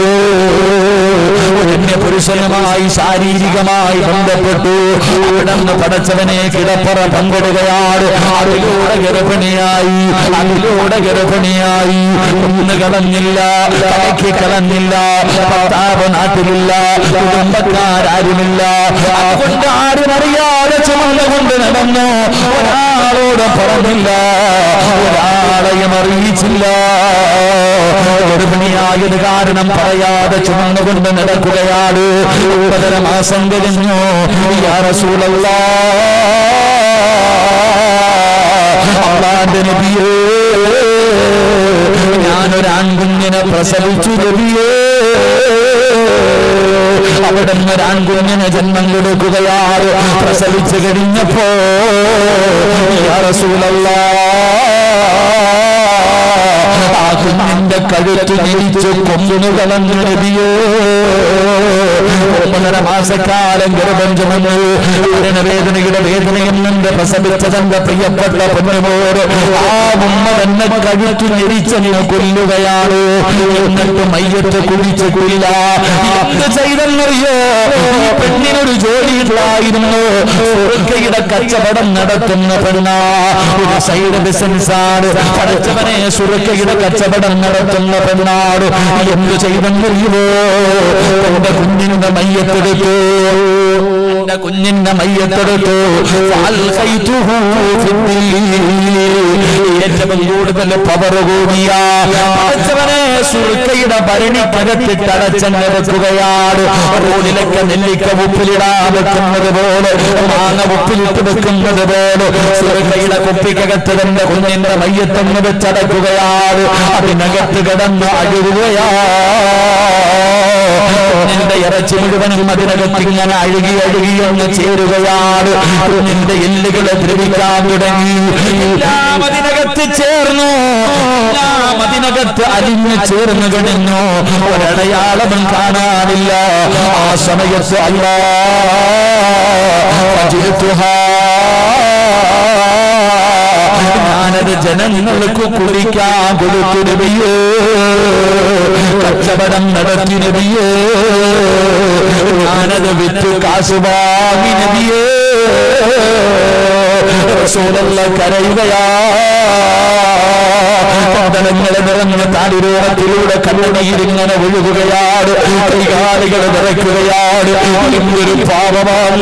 എന്നെ പുരുഷനുമായി ശാരീരികമായി ബന്ധപ്പെട്ടു അവിടെ നിന്ന് പടച്ചവനെ കിടപ്പറ പങ്കിടുകയാണ് അതിലൂടെ ഗർഭിണിയായി അതിലൂടെ ഗർഭിണിയായി ഒന്ന് കളഞ്ഞില്ല തലയ്ക്ക് കളഞ്ഞില്ല ഭർത്താവ് നാട്ടിലില്ല കുടുംബക്കാരാരുമില്ല അതുകൊണ്ട് ആരും അറിയാതെ ചുമന്നുകൊണ്ട് നടന്നു ഒരാളോട് പറഞ്ഞില്ല ഒരാളെയും അറിയിച്ചില്ല ഗർഭിണിയായത് കാരണം പറയാതെ ചുമന്നുകൊണ്ട് നടക്കുകയാണ് ഒമ്പതര മാസം കഴിഞ്ഞു യാ റസൂലല്ലാ അള്ളാന്റെ നബിയേ ഞാനൊരു ആൺകുഞ്ഞിനെ പ്രസവിച്ചു നബിയേ അവിടെ നിന്ന് ഒരു ആൺകുഞ്ഞിന് ജന്മം കൊടുക്കുകയാണ് പ്രസവിച്ചു കഴിഞ്ഞപ്പോ യാ റസൂലല്ലാ ആ കുഞ്ഞിന്റെ കഴുത്ത് തിരിച്ച് കൊന്നു കളഞ്ഞു നബിയോ ഒന്നര മാസക്കാലം ഗർഭം ചുമന്നു വേദനയുടെ വേദനയും നിന്ന് പ്രസവിച്ച തന്റെ പ്രിയപ്പെട്ട പൊന്നുമോട് ആ ഉമ്മ തന്നെ കഴുത്തു ഞെരിച്ചെന്ന് കൊല്ലുകയാണ് എന്നിട്ട് മയ്യത്ത് കുഴിച്ച് കൊല്ല എന്ത് ചെയ്തെന്നറിയോ ഈ പെണ്ണിനൊരു ജോലി ഉണ്ടായിരുന്നു സുർക്കയുടെ കച്ചവടം നടത്തുന്ന പെണ്ണ ഒരു സൈഡ് ബിസിനസ് ആണ് പഠിച്ചവനെ സുർക്കയുടെ കച്ചവടം നടത്തുന്ന പെണ്ണാട് എന്ത് ചെയ്തെന്നറിയുമോ എന്റെ കുഞ്ഞിന്റെ മയ്യത്തെടുത്തു എന്റെ കുഞ്ഞിന്റെ മയ്യത്തെടുത്തു ഫഅൽഖൈതുഹു ഫിദ്ദീൻ. ഏറ്റവും കൂടുതൽ പവർ കൂടിയ പഠിച്ചവനെ സുർക്കയുടെ ഭരണിക്കകത്തിട്ട് അടച്ചങ്ങ് വെക്കുകയാണ് റോഡിലൊക്കെ നെല്ലിക്ക ഉപ്പിലിടാ വെക്കുന്നത് പോലെ മാങ്ങ ഉപ്പിലിട്ട് വെക്കുന്നത് പോലെ സുർക്കയുടെ കുപ്പിക്കകത്ത് തന്റെ കുഞ്ഞിന്റെ മയ്യത്തെന്ന് വെച്ചടക്കുകയാണ് അതിനകത്ത് കിടന്ന് അഴുകുകയാ നിന്റെ ഇറച്ചി മുഴുവനും അതിനകത്ത് ഇങ്ങനെ അഴുകി അഴുകി ഒന്ന് ചേരുകയാണ് നിന്റെ എല്ലുകളെ ദ്രവിക്കാൻ തുടങ്ങി എല്ലാം അതിനകത്ത് ചേർന്നു എല്ലാം അതിനകത്ത് അലിഞ്ഞു ചേർന്ന് കഴിഞ്ഞു ഒരടയാളവും കാണാനില്ല ആ സമയത്ത് അല്ലാ ഞാനത് ജനങ്ങൾക്ക് കുടിക്കാൻ കൊടുത്തു നബിയേ കച്ചവടം നടത്തി നബിയേ ഞാനത് വിറ്റ് കാശ് വാങ്ങി നബിയേ റസൂലുള്ള കരയുകയാ കണ്ടനങ്ങളെ നിറഞ്ഞ താടിരോഹത്തിലൂടെ കണ്ണുനീരിങ്ങനെ ഒഴുകുകയാണ് കൈകാലികൾ നിറയ്ക്കുകയാണ് എന്തൊരു പാപമല്ല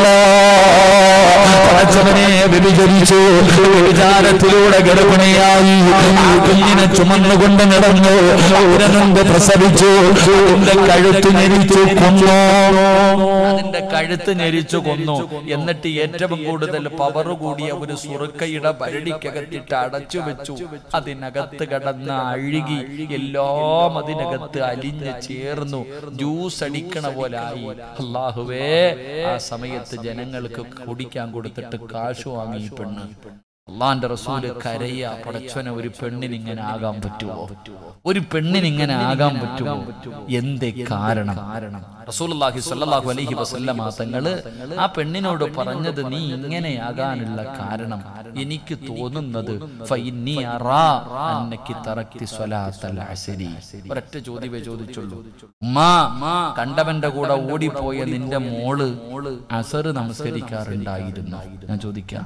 പടച്ചവനെ വ്യഭിചരിച്ചു വിചാരത്തിലൂടെ ഗർഭിണിയായി ആ കുഞ്ഞിനെ ചുമന്നുകൊണ്ട് നടന്നു അതിനെ മുമ്പ് പ്രസവിച്ചു അതിന്റെ കഴുത്ത് ഞെരിച്ചു കൊന്നു അതിന്റെ കഴുത്ത് ഞെരിച്ചു കൊന്നു എന്നിട്ട് ഏറ്റവും കൂടുതൽ പവർ കൂടിയ ഒരു സുറുക്കയുടെ ഭരണിക്കകത്തിട്ട് അടച്ചു വെച്ചു അതിനകത്ത് കിടന്ന് അഴുകി എല്ലാം അതിനകത്ത് അലിഞ്ഞ് ചേർന്നു ജ്യൂസ് അടിക്കണ പോലെ ആയി അള്ളാഹുവേ ആ സമയത്ത് ജനങ്ങൾക്ക് കുടിക്കാൻ കൊടുത്തിട്ട് കാശ് വാങ്ങി ഈ പെണ്ണ് അള്ളാന്റെ റസൂല് കരയ പടച്ചവനെ ഒരു പെണ്ണിന് ഇങ്ങനെ ആകാൻ പറ്റുമോ ഒരു പെണ്ണിന് ഇങ്ങനെ ആകാൻ പറ്റുമോ എന്തേ കാരണം റസൂലുള്ളാഹി സ്വല്ലല്ലാഹു അലൈഹി വസല്ലമ തങ്ങള് ആ പെണ്ണിനോട് പറഞ്ഞത് നീ ഇങ്ങനെയാകാനുള്ള കാരണം എനിക്ക് തോന്നുന്നത് ഫഇന്നി അറാ അന്നക്കി തറക്തി സ്വലാത്തൽ അസ്രി ഒരൊറ്റ ചോദ്യമേ ചോദിച്ചുള്ളൂ ഉമ്മാ കണ്ടവന്റെ കൂടെ ഓടിപ്പോയ നിന്റെ മോള് അസർ നമസ്കരിക്കാറുണ്ടായിരുന്നു ഞാൻ ചോദിക്കാം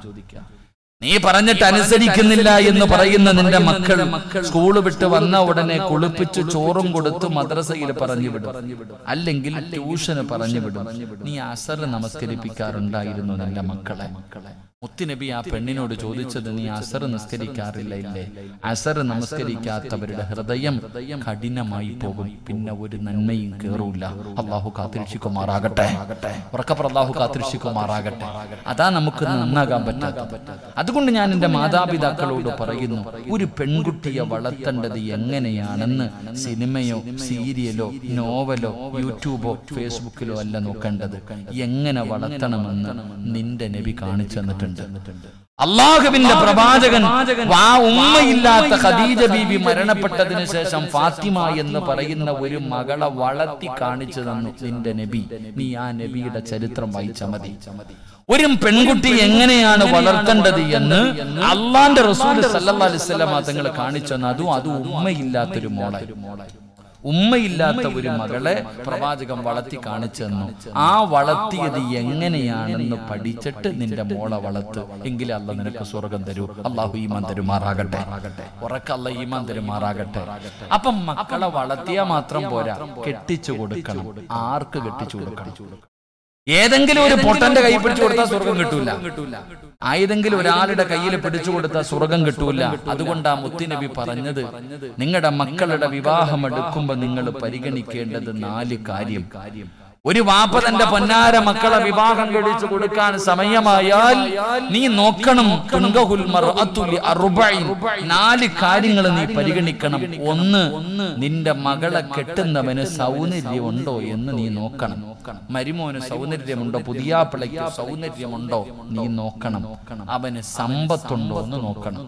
നീ പറഞ്ഞിട്ട് അനുസരിക്കുന്നില്ല എന്ന് പറയുന്ന നിന്റെ മക്കൾ സ്കൂള് വിട്ട് വന്ന ഉടനെ കുളിപ്പിച്ച് ചോറും കൊടുത്ത് മദ്രസയിൽ പറഞ്ഞു വിടും അല്ലെങ്കിൽ ട്യൂഷന് പറഞ്ഞു വിടും നീ അസർ നമസ്കരിപ്പിക്കാറുണ്ടായിരുന്നു നിന്റെ മക്കളെ മുത്തുനബി ആ പെണ്ണിനോട് ചോദിച്ചത് നീ അസർ നിസ്കരിക്കാറില്ല ഇല്ലേ അസർ നമസ്കരിക്കാത്തവരുടെ ഹൃദയം കഠിനമായി പോകും പിന്നെ ഒരു നന്മയും കേറൂല അള്ളാഹു കാത്തിരക്ഷിക്കുമാറാകട്ടെ ഉറക്കപ്പുറം അള്ളാഹു കാത്തിരക്ഷിക്കുമാറാകട്ടെ അതാ നമുക്ക് നന്നാകാൻ പറ്റാത്ത അതുകൊണ്ട് ഞാൻ എൻ്റെ മാതാപിതാക്കളോട് പറയുന്നു ഒരു പെൺകുട്ടിയെ വളർത്തേണ്ടത് എങ്ങനെയാണെന്ന് സിനിമയോ സീരിയലോ നോവലോ യൂട്യൂബോ ഫേസ്ബുക്കിലോ അല്ല നോക്കേണ്ടത് എങ്ങനെ വളർത്തണമെന്ന് നിന്റെ നബി കാണിച്ചു തന്നിട്ടുണ്ട് അള്ളാഹുവിന്റെ പ്രവാചകൻ ആ ഉമ്മയില്ലാത്ത ഖദീജ ബീബി മരണപ്പെട്ടതിന് ശേഷം ഫാത്തിമ എന്ന് പറയുന്ന ഒരു മകളെ വളർത്തി കാണിച്ചു തന്നു നിന്റെ നബി നീ ആ നബിയുടെ ചരിത്രം വായിച്ച മതി ഒരു പെൺകുട്ടി എങ്ങനെയാണ് വളർത്തേണ്ടത് എന്ന് അള്ളാന്റെ റസൂൽ സല്ലല്ലാഹു അലൈഹി വസല്ലം തങ്ങൾ കാണിച്ചു തന്നു അതും അത് ഉമ്മയില്ലാത്തൊരു മോളെ ഉമ്മയില്ലാത്ത ഒരു മകളെ പ്രവാചകം വളർത്തി കാണിച്ചു തന്നു ആ വളർത്തിയത് എങ്ങനെയാണെന്ന് പഠിച്ചിട്ട് നിന്റെ മോളെ വളർത്ത് എങ്കിലേ അല്ല നിനക്ക് സ്വർഗം തരൂ അള്ളാഹു ഈമാൻ തരുമാറാകട്ടെ ഉറക്കല്ല ഈമാൻ തരുമാറാകട്ടെ അപ്പം മക്കളെ വളർത്തിയാൽ മാത്രം പോരാ കെട്ടിച്ചു കൊടുക്കണം ആർക്ക് കെട്ടിച്ചു കൊടുക്കണം ഏതെങ്കിലും ഒരു പൊട്ടന്റെ കൈ പിടിച്ചു കൊടുത്താൽ സ്വർഗം കിട്ടൂല ആയതെങ്കിലും ഒരാളുടെ കയ്യിൽ പിടിച്ചു കൊടുത്താൽ സ്വർഗം കിട്ടൂല അതുകൊണ്ടാ മുത്തുനബി പറഞ്ഞത് നിങ്ങളുടെ മക്കളുടെ വിവാഹം എടുക്കുമ്പോ നിങ്ങൾ പരിഗണിക്കേണ്ടത് നാല് കാര്യം ഒരു വാപ്പ തന്റെ പൊന്നാര മക്കളെ വിവാഹം കഴിച്ചു കൊടുക്കാൻ സമയമായാൽ നീ നോക്കണം തുങ്കഹുൽ മർഅത്തു ലി അർബഈൻ. നാല് കാര്യങ്ങൾ നീ പരിഗണിക്കണം ഒന്ന് നിന്റെ മകളെ കെട്ടുന്നവന് സൗന്ദര്യമുണ്ടോ എന്ന് നീ നോക്കണം മരുമോന് സൗന്ദര്യമുണ്ടോ പുതിയാപ്പിളയ്ക്ക് സൗന്ദര്യമുണ്ടോ നീ നോക്കണം അവന് സമ്പത്തുണ്ടോ എന്ന് നോക്കണം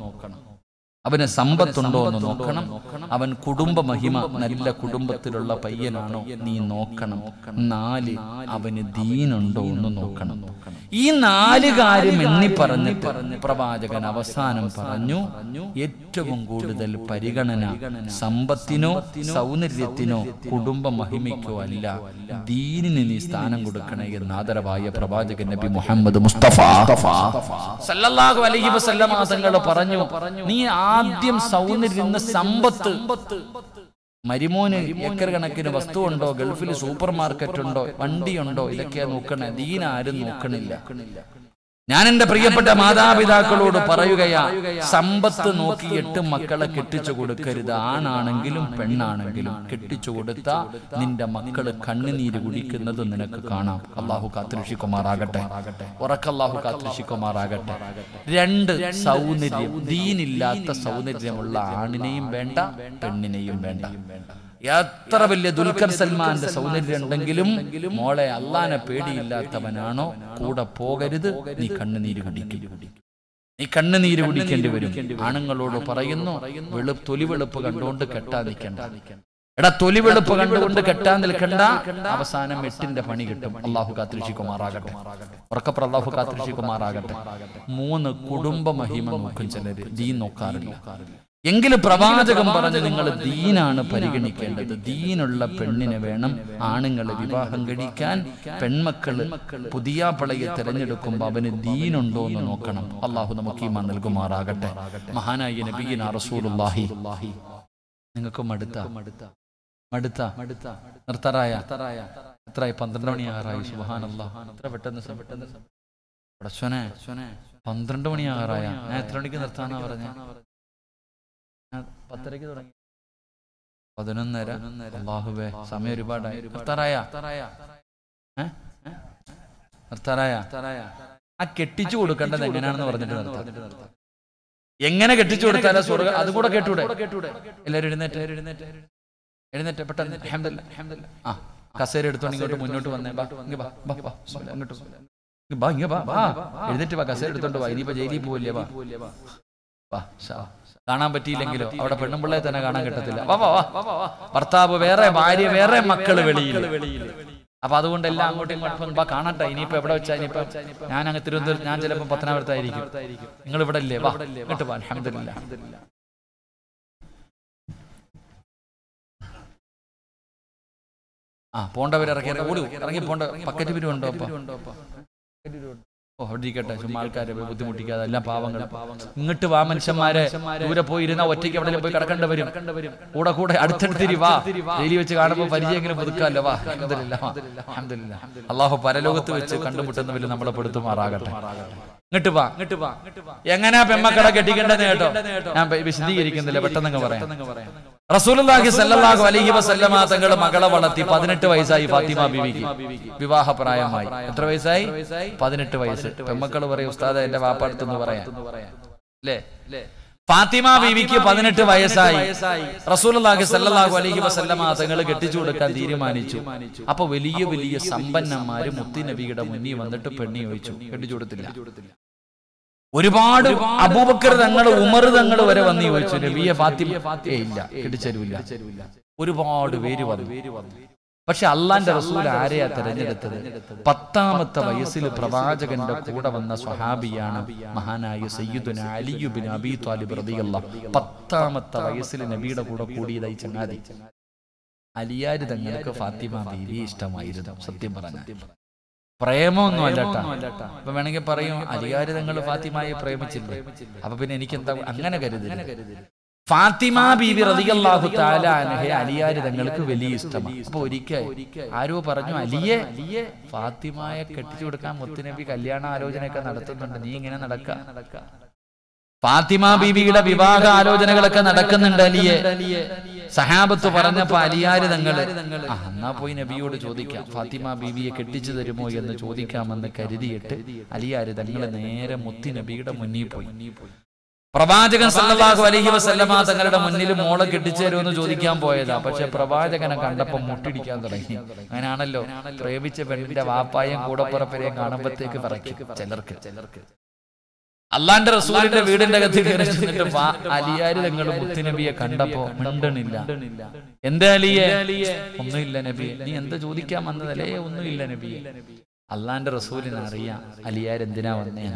അവന് സമ്പത്തുണ്ടോ എന്ന് നോക്കണം അവൻ കുടുംബ മഹിമ നല്ല കുടുംബത്തിലുള്ള പയ്യനാണോ നീ നോക്കണം നാല് അവന് ദീനുണ്ടോ എന്ന് നോക്കണം ഈ നാല് കാര്യം എണ്ണി പറഞ്ഞിട്ട് പ്രവാചകൻ അവസാനം പറഞ്ഞു ഏറ്റവും കൂടുതൽ പരിഗണന സമ്പത്തിനോ സൗന്ദര്യത്തിനോ കുടുംബ മഹിമയ്ക്കോ അല്ല ദീനിന് നീ സ്ഥാനം കൊടുക്കണേ എന്ന് ആദരവായ പ്രവാചകൻ നബി മുഹമ്മദ് മുസ്തഫ സല്ലല്ലാഹു അലൈഹി വസല്ലമ തങ്ങൾ പറഞ്ഞു നീ ആദ്യം സൗന്ദര്യം സമ്പത്ത് മരിമോന് ഏക്കർ കണക്കിന് വസ്തുവുണ്ടോ ഗൾഫിൽ സൂപ്പർ മാർക്കറ്റ് ഉണ്ടോ വണ്ടിയുണ്ടോ ഇതൊക്കെയാ നോക്കണേ ദീന ആരും നോക്കണില്ല ഞാൻ എന്റെ പ്രിയപ്പെട്ട മാതാപിതാക്കളോട് പറയുകയാ സമ്പത്ത് നോക്കി എട്ട് മക്കളെ കെട്ടിച്ചു കൊടുക്കരുത് ആണാണെങ്കിലും പെണ്ണാണെങ്കിലും കെട്ടിച്ചു കൊടുത്ത നിന്റെ മക്കള് കണ്ണുനീര് കുടിക്കുന്നത് നിനക്ക് കാണാം അള്ളാഹു കാത്തിരക്ഷിക്കുമാറാകട്ടെ ഉറക്കല്ലാഹു കാത്തിരക്ഷിക്കുമാറാകട്ടെ രണ്ട് സൗന്ദര്യം ദീനില്ലാത്ത സൗന്ദര്യമുള്ള ആണിനെയും വേണ്ട പെണ്ണിനെയും വേണ്ട എത്ര വലിയ ദുൽഖർ സൽമാന്റെ സൗന്ദര്യം ഉണ്ടെങ്കിലും മോളെ അള്ളാനെ പേടിയില്ലാത്തവനാണോ കൂടെ പോകരുത് നീ കണ്ണുനീര് കുടിക്കും നീ കണ്ണുനീര് കുടിക്കേണ്ടി വരും ആണുങ്ങളോട് പറയുന്നു വെളു തൊലി വെളുപ്പ് കണ്ടുകൊണ്ട് കെട്ടാ നിൽക്കണ്ട എടാ തൊലി വെളുപ്പ് കണ്ടുകൊണ്ട് കെട്ടാൻ നിൽക്കണ്ട അവസാനം എട്ടിന്റെ പണി കിട്ടും അള്ളാഹു കാത്തിരിക്കുമാറാകട്ടെ ഉറക്കപ്പുറം അള്ളാഹു കാത്തിരിക്കുമാറാകട്ടെ മൂന്ന് കുടുംബ മഹിമ നോക്കും ചിലര് ദീൻ നോക്കാറില്ല എങ്കിലും പ്രവാചകം പറഞ്ഞു നിങ്ങൾ ദീനാണ് പരിഗണിക്കേണ്ടത് ദീനുള്ള പെണ്ണിനെ വേണം ആണുങ്ങൾ വിവാഹം കഴിക്കാൻ പെൺമക്കള് പുതിയ പളയെ തിരഞ്ഞെടുക്കുമ്പോൾ അവന് ദീനുണ്ടോ എന്ന് നോക്കണം അള്ളാഹു നമുക്ക് ഈമാൻ നൽകുമാറാകട്ടെ മഹാനായ നബീന റസൂലുള്ളാഹി നിങ്ങൾക്ക് മടുത്ത മടുത്ത മടുത്ത മടുത്ത നിർത്തറായ എത്രയായി പന്ത്രണ്ട് മണിയാറായി സുബഹാനല്ലാ എത്ര പെട്ടെന്ന് സ- പെട്ടെന്ന് സ- പടച്ചോനെ പന്ത്രണ്ട് മണിയാറായ ഞാൻ എത്ര മണിക്ക് നിർത്താനാ പറഞ്ഞ ഞാൻ പത്തരക്ക് തുടങ്ങി പതിനൊന്നര അള്ളാഹുവേ സമയം ഒരുപാടായി നിർത്താറായ ഏ? ഏ? നിർത്താറായ ആ കെട്ടിച്ചു കൊടുക്കേണ്ടത് എങ്ങനെയാണെന്ന് പറഞ്ഞിട്ട് നിർത്താം എങ്ങനെ കെട്ടിച്ചു കൊടുത്താലോ സ്വർഗ അതും കൂടെ കേട്ടൂടെ എല്ലാവരും എഴുന്നേറ്റ് എഴുന്നേറ്റ് എഴുന്നേറ്റ് പെട്ടെന്ന് അൽഹംദുലില്ലാ, അൽഹംദുലില്ലാ. ആ കസേര എടുത്തോണ്ട് ഇങ്ങോട്ട് മുന്നോട്ട് വന്നേ ബാ ഇങ്ങ് ബാ ബാ ബാ ബിസ്മില്ലാ, അങ്ങോട്ട് വാ. ഇങ്ങ് ബാ ഇങ്ങ് ബാ ബാ എഴുന്നേറ്റ് വാ കസേര എടുത്തോണ്ട് വാ ഇനിയിപ്പോ ജയിലിൽ പോവില്ലേ വാ വാ ഷാ. കാണാൻ പറ്റിയില്ലെങ്കിലോ അവിടെ പെണ്ണുമ്പിള്ളയെ തന്നെ കാണാൻ കിട്ടത്തില്ല വാ വാ വാ ഭർത്താവ് വേറെ ഭാര്യ വേറെ മക്കള് വെളിയിൽ അപ്പൊ അതുകൊണ്ട് എല്ലാം അങ്ങോട്ടും ഇങ്ങോട്ടും വാ കാണട്ടെ ഇനിയിപ്പോ എവിടെ വെച്ചാ ഇനിയിപ്പോ ഞാൻ അങ്ങ് തിരുവനന്തപുരം ഞാൻ ചിലപ്പോ പത്തനാപുരത്തായിരിക്കും നിങ്ങൾ ഇവിടെ ഇല്ലേ വാ ഇങ്ങോട്ട് വാ അൽഹംദുലില്ലാ ആ പോണ്ടവർ ഇറക്കി ഇറങ്ങി ഓടി ഇറങ്ങി പോണ്ട പക്കറ്റ് പിരിവുണ്ടോ അപ്പൊ ഓ അവിടെ ഇരിക്കട്ടെ ചുമ്മാ ആൾക്കാരെ പോയി ബുദ്ധിമുട്ടിക്കാതെ എല്ലാം പാവങ്ങൾ ഇങ്ങോട്ട് വാ മനുഷ്യന്മാരെ ദൂരെ പോയി ഇരുന്ന ഒറ്റയ്ക്ക് എവിടെ പോയി കിടക്കേണ്ടി വരും കൂടെ കൂടെ അടുത്തടുത്തിരി വാ ജയിലിൽ വെച്ച് കാണുമ്പോൾ പരിചയമെങ്കിലും പുതുക്കാമല്ലോ വാ അൽഹംദുലില്ലാ, വാ. അൽഹംദുലില്ലാ. അള്ളാഹു പരലോകത്ത് വെച്ച് കണ്ടുമുട്ടുന്നവരിൽ നമ്മളെ പെടുത്തുമാറാകട്ടെ ഇങ്ങോട്ട് വാ ഇങ്ങോട്ട് വാ എങ്ങനെയാ പെമ്മക്കളെ കെട്ടിക്കേണ്ടത് കേട്ടോ ഞാൻ പ- വിശദീകരിക്കുന്നില്ല പെട്ടെന്ന് പറയാം റസൂലുള്ളാഹി സല്ലല്ലാഹു അലൈഹി വസല്ലമ തങ്ങൾ മകളെ വളർത്തി പതിനെട്ട് വയസ്സായി ഫാത്തിമ ബീവിക്ക് വിവാഹ പ്രായമായി എത്ര വയസ്സായി പതിനെട്ട് വയസ്സ് പെമ്മക്കൾ പറയും ഉസ്താദ് എന്റെ വാപ്പാടുത്തെന്ന് പറയാം അല്ലേ ഫാത്തിമ ബീവിക്ക് പതിനെട്ട് വയസ്സായി റസൂലുള്ളാഹി സല്ലല്ലാഹു അലൈഹി വസല്ലമ തങ്ങൾ കെട്ടിച്ചു കൊടുക്കാൻ തീരുമാനിച്ചു അപ്പൊ വലിയ വലിയ സമ്പന്നന്മാര് മുത്തി നബിയുടെ മുന്നിൽ വന്നിട്ട് പെണ്ണി ചോദിച്ചു കെട്ടിച്ചു കൊടുത്തില്ല ഒരുപാട് അബൂബക്കർ തങ്ങൾ ഉമർ തങ്ങൾ വരെ വന്ന് ചോദിച്ചു നബിയെ ഫാത്തിമ ഏ ഇല്ല കെട്ടിച്ചേരുവില്ല ഒരുപാട് പേര് വന്നു പക്ഷെ അള്ളാന്റെ റസൂൽ ആരെയാ തെരഞ്ഞെടുത്തത് പത്താമത്തെ വയസ്സിൽ പ്രവാചകന്റെ കൂടെ വന്ന സ്വഹാബിയാണ് മഹാനായ സയ്യിദുന അലിയുബിൻ അബി താലിബ് റളിയല്ലാഹു പത്താമത്തെ വയസ്സിൽ നബിയുടെ കൂടെ കൂടിയതായി ചങ്ങാതി അലിയാര് തങ്ങൾക്ക് ഫാത്തിമ ബീവി ഇഷ്ടമായിരുന്നു സത്യം പറഞ്ഞ പ്രേമൊന്നും അല്ലട്ടാ അപ്പൊ വേണമെങ്കിൽ പറയും അലിയാര് തങ്ങൾ ഫാത്തിമയെ പ്രേമിച്ചില്ലേ അപ്പൊ പിന്നെ എനിക്ക് എന്താ അങ്ങനെ കരുതി ഫാത്തിമ ബീവി റളിയല്ലാഹു തആല അൻഹയെ അലിയാര് തങ്ങൾക്ക് വലിയ ഇഷ്ടമാണ് അപ്പൊ ഒരിക്കൽ ആരോ പറഞ്ഞു അലിയെ ഫാത്തിമയെ കെട്ടിച്ചു കൊടുക്കാൻ മുത്തുനബി കല്യാണ ആലോചനയൊക്കെ നടത്തുന്നുണ്ട് നീ ഇങ്ങനെ നടക്ക ഫാത്തിമ ബീവിയുടെ വിവാഹ ആലോചനകളൊക്കെ നടക്കുന്നുണ്ട് അലിയെ സഹാബത്ത് പറഞ്ഞപ്പോ അലിയാര് തങ്ങള് ആ എന്നാ പോയി നബിയോട് ചോദിക്കാം ഫാത്തിമ ബീവിയെ കെട്ടിച്ചു തരുമോ എന്ന് ചോദിക്കാമെന്ന് കരുതിയിട്ട് അലിയാര് തങ്ങള് നേരെ മുത്തി നബിയുടെ മുന്നിൽ പോയി പ്രവാചകൻ സല്ലല്ലാഹു അലൈഹി വസല്ലമ തങ്ങളുടെ മുന്നിൽ മോളെ കെട്ടിച്ചേരുമെന്ന് ചോദിക്കാൻ പോയതാ പക്ഷെ പ്രവാചകനെ കണ്ടപ്പോ മുട്ടിടിക്കാൻ തുടങ്ങി അങ്ങനെയാണല്ലോ പ്രേമിച്ച പെണ്ണിന്റെ വാപ്പായും കൂടപ്പുറപ്പരെയും കാണുമ്പോഴത്തേക്ക് പറയ്ക്കും ചിലർക്ക് ചിലർക്ക് അള്ളാന്റെ റസൂലിന്റെ വീടിന്റെ അകത്ത് കയറി ചെന്നിട്ട് വാ- അലിയാര് തങ്ങൾ മുത്തുനബിയെ കണ്ടപ്പോ മിണ്ടണില്ല എന്താ അലിയെ ഒന്നുമില്ല നബി നീ എന്താ ചോദിക്കാൻ വന്നതല്ലേ ഒന്നുമില്ല നബിയെ അള്ളാന്റെ റസൂലിന് അറിയാം അലിയാർ എന്തിനാ വന്നേ